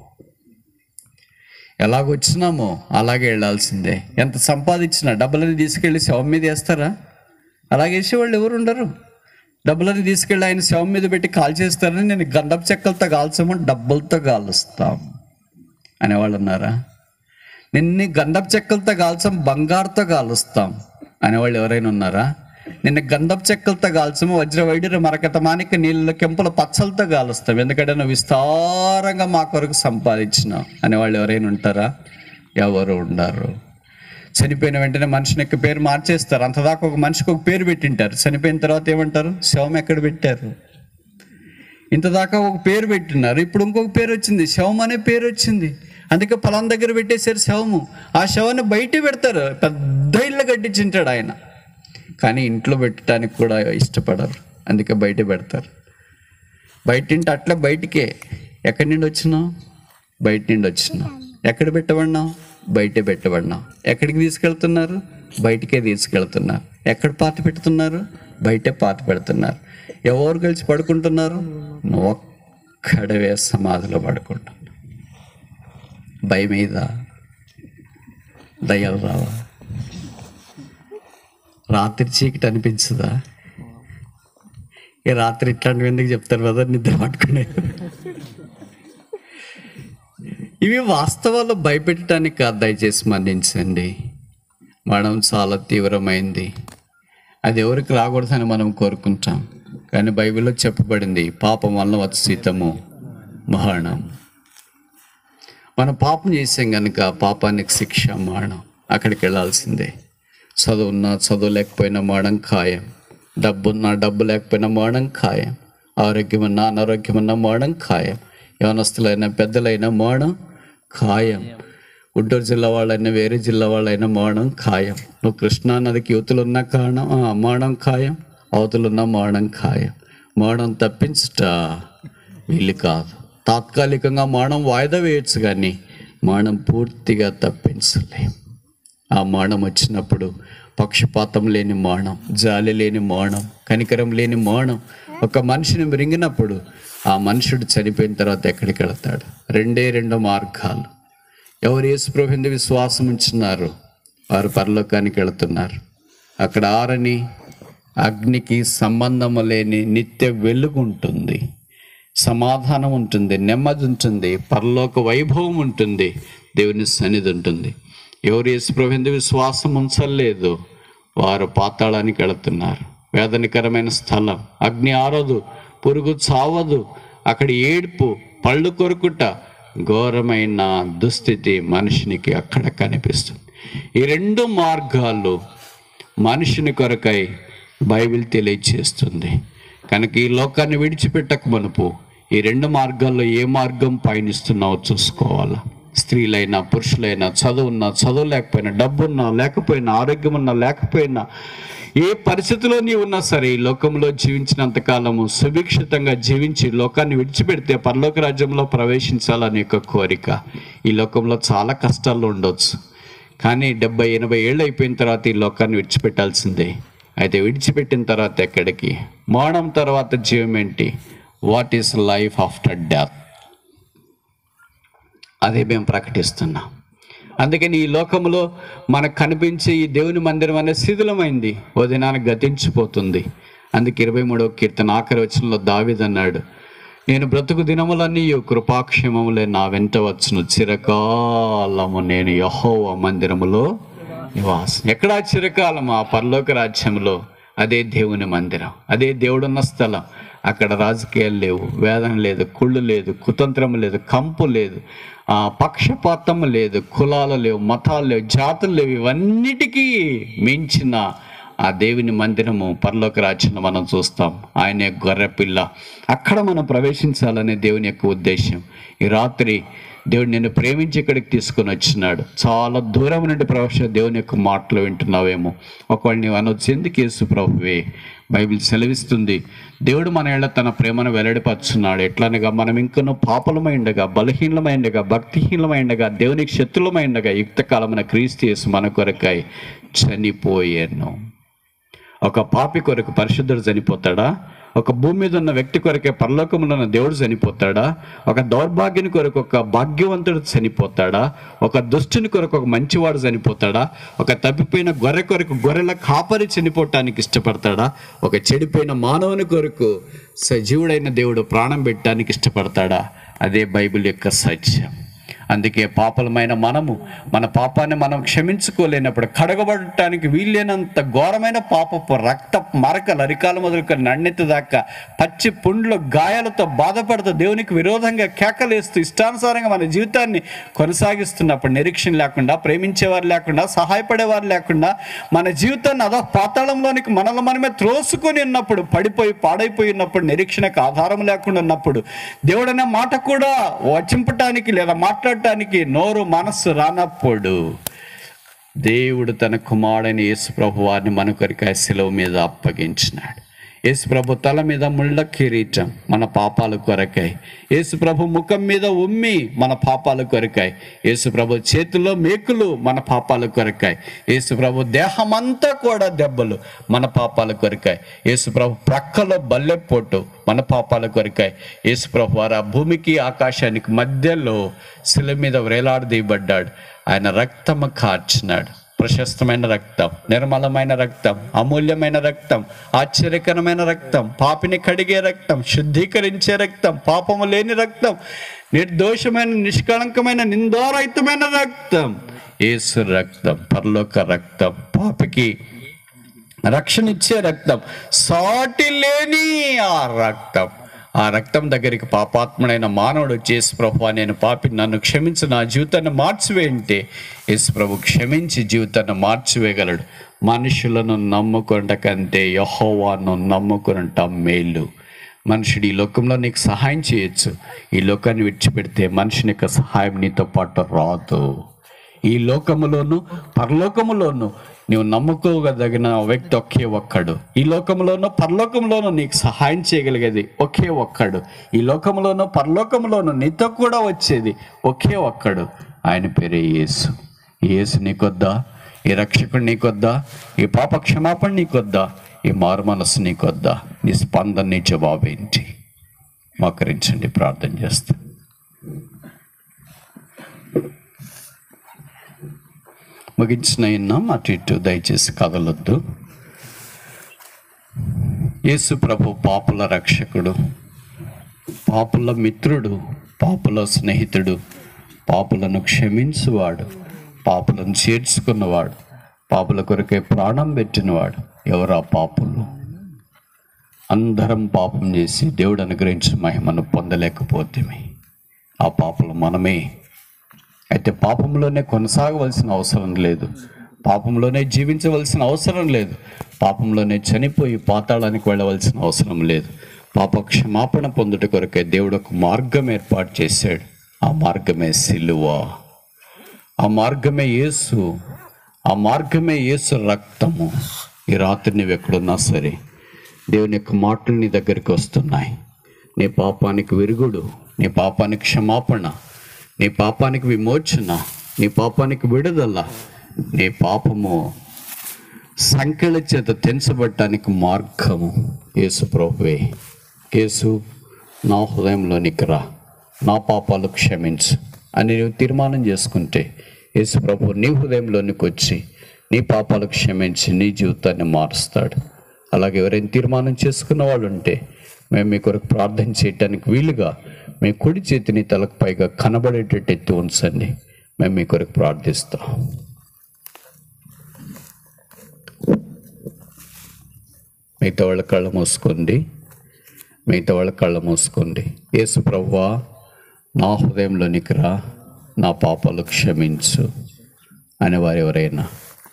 ఎలాగొచ్చినామో అలాగే వెళ్ళాల్సిందే ఎంత సంపాదించినా డబ్బులని తీసుకెళ్ళి శవం మీద వేస్తారా అలాగే వేసేవాళ్ళు ఎవరు ఉండరు డబ్బులని తీసుకెళ్ళి ఆయన శవం మీద పెట్టి కాల్ చేస్తారని నేను గండపు చెక్కలతో కాల్చమని డబ్బులతో కాలుస్తాం అనేవాళ్ళు ఉన్నారా నిన్ని గండపు చెక్కలతో కాల్చాం బంగారుతో కాలుస్తాం అనేవాళ్ళు ఎవరైనా ఉన్నారా నిన్న గంధపు చెక్కలతో కాల్చము వజ్ర వైడ్యుర మరకత మానిక నీళ్ళ కెంపుల పచ్చలతో కాలుస్తాం ఎందుకంటే నువ్వు విస్తారంగా మా కొరకు సంపాదించినావు అనే వాళ్ళు ఎవరైనా ఉంటారా ఎవరు ఉండరు చనిపోయిన వెంటనే మనిషిని యొక్క పేరు మార్చేస్తారు అంతదాకా ఒక మనిషికి ఒక పేరు పెట్టింటారు చనిపోయిన తర్వాత ఏమంటారు శవం ఎక్కడ పెట్టారు ఇంతదాకా ఒక పేరు పెట్టినారు ఇప్పుడు ఇంకొక పేరు వచ్చింది శవం అనే పేరు వచ్చింది అందుకే పొలం దగ్గర పెట్టేశారు శవము ఆ శవాన్ని బయట పెడతారు పెద్ద ఇల్లు కట్టించుంటాడు ఆయన కానీ ఇంట్లో పెట్టడానికి కూడా ఇష్టపడరు అందుకే బయట పెడతారు బయట ఇంటి అట్లా బయటికే ఎక్కడి నుండి వచ్చినావు బయట నుండి వచ్చినావు ఎక్కడ పెట్టబడినావు బయటే పెట్టబడినావు ఎక్కడికి తీసుకెళ్తున్నారు బయటికే తీసుకెళ్తున్నారు ఎక్కడ పాత పెడుతున్నారు బయటే పాత పెడుతున్నారు ఎవరు కలిసి పడుకుంటున్నారు నువ్వు ఒక్కడవే సమాధిలో పడుకుంటున్నావు భయం మీద దయ్యాలు రావా రాత్రి చీకటి అనిపించదా ఈ రాత్రి ఇట్లాంటివి ఎందుకు చెప్తారు కదా నిద్ర పట్టుకునే ఇవి వాస్తవాలు భయపెట్టడానికి కాదు దయచేసి మన్నించండి మరణం చాలా తీవ్రమైంది అది ఎవరికి రాకూడదని మనం కోరుకుంటాం కానీ బైబిల్లో చెప్పబడింది పాపం వలన వచ్చీతము మరణం మనం పాపం చేసాం కనుక పాపానికి శిక్ష మరణం అక్కడికి వెళ్ళాల్సిందే చదువున్నా చదువు లేకపోయినా మరణం ఖాయం డబ్బున్నా డబ్బు లేకపోయినా మరణం ఖాయం ఆరోగ్యం ఉన్నా అనారోగ్యం ఉన్నా మరణం ఖాయం యవనస్తులైనా పెద్దలైనా మరణం ఖాయం గుంటూరు జిల్లా వాళ్ళైనా వేరే జిల్లా వాళ్ళైనా మరణం ఖాయం నువ్వు కృష్ణా నదికి యువతులున్న కారణం ఆ, మరణం ఖాయం అవతలున్న మరణం ఖాయం మరణం తప్పించుట వీలు కాదు తాత్కాలికంగా మరణం వాయిదా వేయొచ్చు కానీ మరణం పూర్తిగా తప్పించలేం ఆ మరణం వచ్చినప్పుడు పక్షపాతం లేని మరణం జాలి లేని మరణం కనికరం లేని మరణం ఒక మనిషిని మృంగినప్పుడు ఆ మనుషుడు చనిపోయిన తర్వాత ఎక్కడికి వెళతాడు రెండే రెండు మార్గాలు ఎవరు యేసుప్రభు విశ్వాసం ఉంచున్నారు వారు పరలోకానికి వెళుతున్నారు అక్కడ ఆరని అగ్నికి సంబంధము లేని నిత్య వెలుగు ఉంటుంది సమాధానం ఉంటుంది నెమ్మది ఉంటుంది పరలోక వైభవం ఉంటుంది దేవుని సన్నిధి ఉంటుంది ఎవరు యేసుప్రభు విశ్వాసం ఉంచలేదు వారు పాతాళానికి వెళుతున్నారు వేదనకరమైన స్థలం అగ్ని ఆరదు పురుగు చావదు అక్కడ ఏడుపు పళ్ళు కొరుకుట ఘోరమైన దుస్థితి మనిషినికి అక్కడ కనిపిస్తుంది ఈ రెండు మార్గాలు మనిషిని కొరకై బైబిల్ తెలియచేస్తుంది కనుక ఈ లోకాన్ని విడిచిపెట్టక మనుపు ఈ రెండు మార్గాల్లో ఏ మార్గం పయనిస్తున్నావో చూసుకోవాలా స్త్రీలైనా పురుషులైనా చదువున్నా చదువు లేకపోయినా డబ్బున్నా లేకపోయినా ఆరోగ్యం ఉన్నా లేకపోయినా ఏ పరిస్థితిలో నీవు ఉన్నా సరే ఈ లోకంలో జీవించినంత కాలము సుభిక్షితంగా జీవించి లోకాన్ని విడిచిపెడితే పరలోక రాజ్యంలో ప్రవేశించాలనే యొక్క కోరిక ఈ లోకంలో చాలా కష్టాల్లో ఉండొచ్చు కానీ డెబ్బై ఎనభై ఏళ్ళు అయిపోయిన తర్వాత ఈ లోకాన్ని విడిచిపెట్టాల్సిందే అయితే విడిచిపెట్టిన తర్వాత ఎక్కడికి మరణం తర్వాత జీవం ఏంటి what is life after death అదే మేము ప్రకటిస్తున్నాం అందుకని ఈ లోకంలో మనకు కనిపించే ఈ దేవుని మందిరం అనే శిథిలమైంది ఓ దినానికి గతించిపోతుంది అందుకే ఇరవై మూడవ కీర్తన ఆఖరి వచనంలో దావిదన్నాడు నేను బ్రతుకు దినములన్నీ ఈ కృపాక్షేమములే నా వెంట వచ్చును చిరకాలము నేను యహోవ మందిరములో నివాసం ఎక్కడా చిరకాలం ఆ పరలోక రాజ్యంలో అదే దేవుని మందిరం అదే దేవుడున్న స్థలం అక్కడ రాజకీయాలు లేవు వేదన లేదు కుళ్ళు లేదు కుతంత్రం లేదు కంపు లేదు ఆ పక్షపాతం లేదు కులాలు లేవు మతాలు లేవు జాతులు లేవు ఇవన్నిటికీ మించిన ఆ దేవుని మందిరము పరలోక రాజ్యంలో మనం చూస్తాం ఆయనే గొర్రెపిల్ల అక్కడ మనం ప్రవేశించాలనే దేవుని యొక్క ఉద్దేశం ఈ రాత్రి దేవుడు నిన్ను ప్రేమించి ఇక్కడికి తీసుకొని వచ్చినాడు చాలా దూరం నుండి ప్రవేశ దేవుని యొక్క మాటలు వింటున్నావేమో ఒకవేళ నీవు అనొచ్చు ఎందుకు యేసు ప్రభువే బైబిల్ సెలవిస్తుంది దేవుడు మన ఏళ్ళ తన ప్రేమను వెల్లడిపరుచున్నాడు ఎట్లనగా మనం ఇంకనూ పాపలమైండగా బలహీనమైండగా భక్తిహీనమైండగా దేవునికి శత్రులమైండగా యుక్త కాలమైన క్రీస్తు యేసు మన కొరకై చనిపోయాను ఒక పాపి కొరకు పరిశుద్ధుడు చనిపోతాడా ఒక భూమి మీద ఉన్న వ్యక్తి కొరకే పరలోకంలో ఉన్న దేవుడు చనిపోతాడా ఒక దౌర్భాగ్యుని కొరకు ఒక భాగ్యవంతుడు చనిపోతాడా ఒక దుష్టుని కొరకు ఒక మంచివాడు చనిపోతాడా ఒక తప్పిపోయిన గొర్రె కొరకు గొర్రెల కాపరి చనిపోవటానికి ఇష్టపడతాడా ఒక చెడిపోయిన మానవుని కొరకు సజీవుడైన దేవుడు ప్రాణం పెట్టడానికి ఇష్టపడతాడా అదే బైబిల్ యొక్క సత్యం అందుకే పాపలమైన మనము మన పాపాన్ని మనం క్షమించుకోలేనప్పుడు కడగబడటానికి వీలైనంత ఘోరమైన పాపపు రక్త మరకలు అరికాలు మొదలుకొని నన్నెత్తి దాకా పచ్చి పుండ్లు గాయాలతో బాధపడుతూ దేవునికి విరోధంగా కేకలేస్తూ ఇష్టానుసారంగా మన జీవితాన్ని కొనసాగిస్తున్నప్పుడు నిరీక్షణ లేకుండా ప్రేమించేవారు లేకుండా సహాయపడేవారు లేకుండా మన జీవితాన్ని అదో పాతాళంలోనికి మనల్ని మనమే త్రోసుకొని ఉన్నప్పుడు పడిపోయి పాడైపోయి ఉన్నప్పుడు నిరీక్షణకు ఆధారం లేకుండా ఉన్నప్పుడు దేవుడనే మాట కూడా వచింపటానికి లేదా మాట్లాడటానికి నోరు మనస్సు రానప్పుడు దేవుడు తన కుమారుడైన యేసు ప్రభు వారిని మన కొరికాయ శిలువ మీద అప్పగించినాడు యేసు ప్రభు తల మీద ముళ్ళ కిరీటం మన పాపాల కొరకాయి యేసు ప్రభు ముఖం మీద ఉమ్మి మన పాపాల కొరకాయి యేసు ప్రభు చేతిలో మేకులు మన పాపాల కొరకాయి యేసు ప్రభు దేహమంతా కూడా దెబ్బలు మన పాపాల కొరకాయి యేసు ప్రభు ప్రక్కలో బల్లెపోటు మన పాపాల కొరకాయి యేసు ప్రభు వారు ఆ భూమికి ఆకాశానికి మధ్యలో శిల మీద వేలాడదీయబడ్డాడు ఆయన రక్తము కార్చినాడు ప్రశస్తమైన రక్తం నిర్మలమైన రక్తం అమూల్యమైన రక్తం ఆశ్చర్యకరమైన రక్తం పాపిని కడిగే రక్తం శుద్ధీకరించే రక్తం పాపము లేని రక్తం నిర్దోషమైన నిష్కళంకమైన నిందారహితమైన రక్తం యేసు రక్తం పరలోక రక్తం పాపికి రక్షణ ఇచ్చే రక్తం సాటి లేని ఆ రక్తం ఆ రక్తం దగ్గరికి పాపాత్ముడైన మానవుడు చేసి ప్రభు నేను పాపి నన్ను క్షమించి నా జీవితాన్ని మార్చివేయంటే యేసు ప్రభు క్షమించి జీవితాన్ని మార్చివేయగలడు మనుషులను నమ్ముకుంట కంటే యహోవాను నమ్ముకునంట మేలు మనుషుడు ఈ లోకంలో నీకు సహాయం చేయొచ్చు ఈ లోకాన్ని విడిచిపెడితే మనుషుని యొక్క సహాయం నీతో పాటు రాదు ఈ లోకములోను పరలోకములోను నీవు నమ్ముకోగదగిన వ్యక్తి ఒకే ఒక్కడు ఈ లోకంలోను పరలోకంలోను నీకు సహాయం చేయగలిగేది ఒకే ఒక్కడు ఈ లోకంలోను పరలోకంలోను నీతో కూడా వచ్చేది ఒకే ఒక్కడు ఆయన పేరే యేసు ఈ యేసు నీకొద్దా ఈ రక్షకుడు నీకొద్దా ఈ పాప క్షమాపణ నీకొద్దా ఈ మారు మనసు నీకొద్దా నీ స్పందన నీ జవాబు ఏంటి మోకరించండి ప్రార్థన చేస్తాను ముగించిన ఇన్నాం అటు ఇటు దయచేసి కదలొద్దు యేసు ప్రభు పాపుల రక్షకుడు పాపుల మిత్రుడు పాపుల స్నేహితుడు పాపులను క్షమించువాడు పాపులను చేర్చుకున్నవాడు పాపుల కొరకే ప్రాణం పెట్టినవాడు ఎవరా పాపులు అందరం పాపం చేసి దేవుడు అనుగ్రహించిన మహిమను పొందలేకపోతే ఆ పాపలు మనమే అయితే పాపంలోనే కొనసాగవలసిన అవసరం లేదు పాపంలోనే జీవించవలసిన అవసరం లేదు పాపంలోనే చనిపోయి పాతాళానికి వెళ్ళవలసిన అవసరం లేదు పాప క్షమాపణ పొందుట కొరకే దేవుడు ఒక మార్గం ఏర్పాటు చేశాడు ఆ మార్గమే సిలువ ఆ మార్గమే యేసు ఆ మార్గమే యేసు రక్తము ఈ రాత్రి నువ్వు ఎక్కడున్నా సరే దేవుని యొక్క మాటలు నీ దగ్గరికి వస్తున్నాయి నీ పాపానికి విరుగుడు నీ పాపానికి క్షమాపణ నీ పాపానికి విమోచన నీ పాపానికి విడుదల నీ పాపము సంఖ్యల చేత తెంచబడటానికి మార్గము యేసు ప్రభువే యేసు నా హృదయంలోనికి రా నా పాపాలు క్షమించు అని నువ్వు తీర్మానం చేసుకుంటే యేసు ప్రభు నీ హృదయంలోనికి వచ్చి నీ పాపాలు క్షమించి నీ జీవితాన్ని మారుస్తాడు అలాగే ఎవరైనా తీర్మానం చేసుకున్న వాళ్ళు ఉంటే మేము మీ కొరకు ప్రార్థన చేయటానికి వీలుగా మీ కుడి చేతిని తలకు పైగా కనబడేటట్టు ఎత్తి ఉంచండి మేము మీ కొరకు ప్రార్థిస్తాం మిగతా వాళ్ళ కళ్ళ మూసుకోండి మిగతా వాళ్ళ కళ్ళ మూసుకోండి యేసు ప్రభువా నా హృదయంలోనికి రా నా పాపాలు క్షమించు అని వారు ఎవరైనా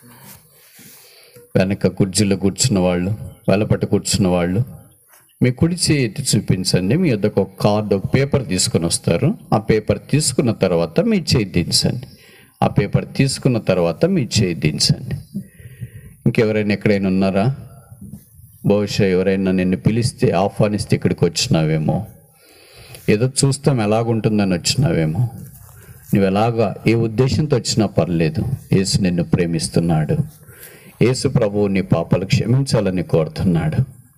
వెనక కుర్చీలో కూర్చున్న వాళ్ళు వెలపట్ట కూర్చున్న వాళ్ళు మీ కుడి చేయి ఎత్తి చూపించండి మీ వద్దకు ఒక కార్డు ఒక పేపర్ తీసుకొని వస్తారు ఆ పేపర్ తీసుకున్న తర్వాత మీ చేయి దించండి ఆ పేపర్ తీసుకున్న తర్వాత మీ చేయి దించండి ఇంకెవరైనా ఎక్కడైనా ఉన్నారా బహుశా ఎవరైనా నిన్ను పిలిస్తే ఆహ్వానిస్తే ఇక్కడికి వచ్చినావేమో ఏదో చూస్తాం ఎలాగుంటుందని వచ్చినావేమో నువ్వు ఎలాగా ఏ ఉద్దేశంతో వచ్చినా పర్లేదు యేసు నిన్ను ప్రేమిస్తున్నాడు యేసు ప్రభువు నీ పాపాలు క్షమించాలని కోరుతున్నాడు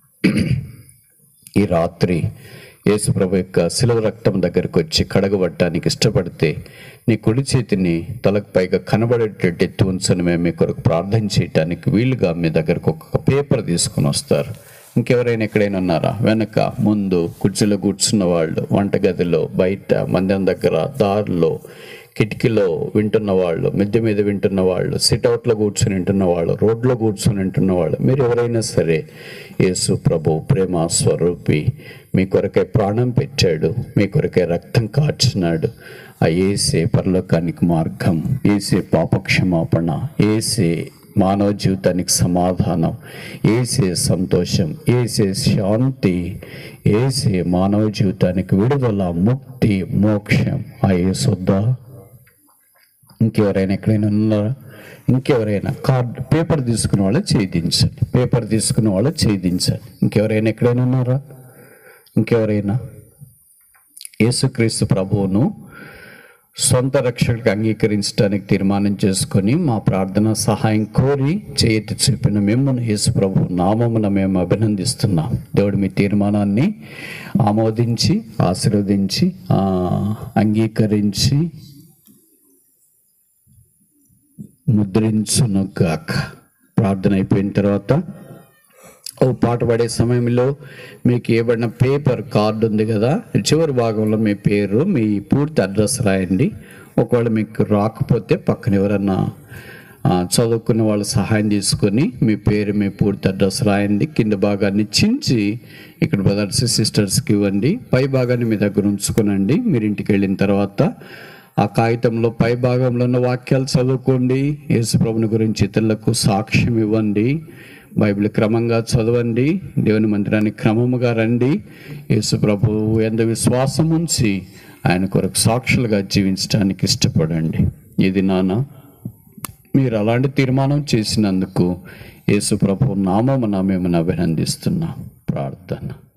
ఈ రాత్రి యేసు ప్రభు యొక్క శిలువ రక్తం దగ్గరకు వచ్చి కడగబట్టడానికి ఇష్టపడితే నీ కుడి చేతిని తలకు పైగా కనబడేటట్టు ఎత్తి ఉంచని మేము మీ కొరకు ప్రార్థన చేయటానికి వీలుగా మీ దగ్గరకు ఒక పేపర్ తీసుకుని వస్తారు ఇంకెవరైనా ఎక్కడైనా ఉన్నారా వెనక ముందు కుర్చీలో కూర్చున్న వాళ్ళు వంటగదిలో బయట మందిరం దగ్గర దారిలో కిటికీలో వింటున్న వాళ్ళు మిద్దె మీద వింటున్న వాళ్ళు సిట్అవుట్లో కూర్చొని వింటున్న వాళ్ళు రోడ్లో కూర్చొని వింటున్న వాళ్ళు మీరు ఎవరైనా సరే యేసు ప్రభు ప్రేమ స్వరూపి మీ కొరకే ప్రాణం పెట్టాడు మీ కొరకే రక్తం కార్చినాడు ఆ ఏసే పరలోకానికి మార్గం ఏసే పాపక్షమాపణ ఏసే మానవ జీవితానికి సమాధానం ఏసే సంతోషం ఏసే శాంతి ఏసే మానవ జీవితానికి విడుదల ముక్తి మోక్షం ఆ ఏసొద్దా ఇంకెవరైనా ఎక్కడైనా ఉన్నారా ఇంకెవరైనా కార్డ్ పేపర్ తీసుకున్న వాళ్ళు ఛేదించండి పేపర్ తీసుకున్న వాళ్ళు ఛేదించండి ఇంకెవరైనా ఎక్కడైనా ఉన్నారా ఇంకెవరైనా యేసుక్రీస్తు ప్రభువును సొంత రక్షకుడికి అంగీకరించడానికి తీర్మానం చేసుకొని మా ప్రార్థన సహాయం కోరి చేయతి చూపిన మిమ్మల్ని యేసు ప్రభు నామమున మేము అభినందిస్తున్నాం దేవుడు మీ తీర్మానాన్ని ఆమోదించి ఆశీర్వదించి ఆ, అంగీకరించి ముద్రించును గాక ప్రార్థన అయిపోయిన తర్వాత ఓ పాట పాడే సమయంలో మీకు ఇవ్వబడిన పేపర్ కార్డు ఉంది కదా చివరి భాగంలో మీ పేరు మీ పూర్తి అడ్రస్ రాయండి ఒకవేళ మీకు రాకపోతే పక్కన ఎవరన్నా ఆ, చదువుకున్న వాళ్ళు సహాయం తీసుకొని మీ పేరు మీ పూర్తి అడ్రస్ రాయండి కింద భాగాన్ని చించి ఇక్కడ బ్రదర్స్ సిస్టర్స్కి ఇవ్వండి పై భాగాన్ని మీ దగ్గర ఉంచుకోనండి మీరు ఇంటికి వెళ్ళిన తర్వాత ఆ కాగితంలో పై భాగంలో ఉన్న వాక్యాలు చదువుకోండి యేసుప్రభుని గురించి ఇతరులకు సాక్ష్యం ఇవ్వండి బైబిల్ క్రమంగా చదవండి దేవుని మందిరానికి క్రమముగా రండి యేసుప్రభు ఎంత విశ్వాసం ఉంచి ఆయన కొరకు సాక్షులుగా జీవించడానికి ఇష్టపడండి ఇది నాన్న మీరు అలాంటి తీర్మానం చేసినందుకు యేసుప్రభు నామమున మిమ్మల్ని అభినందిస్తున్నాం ప్రార్థన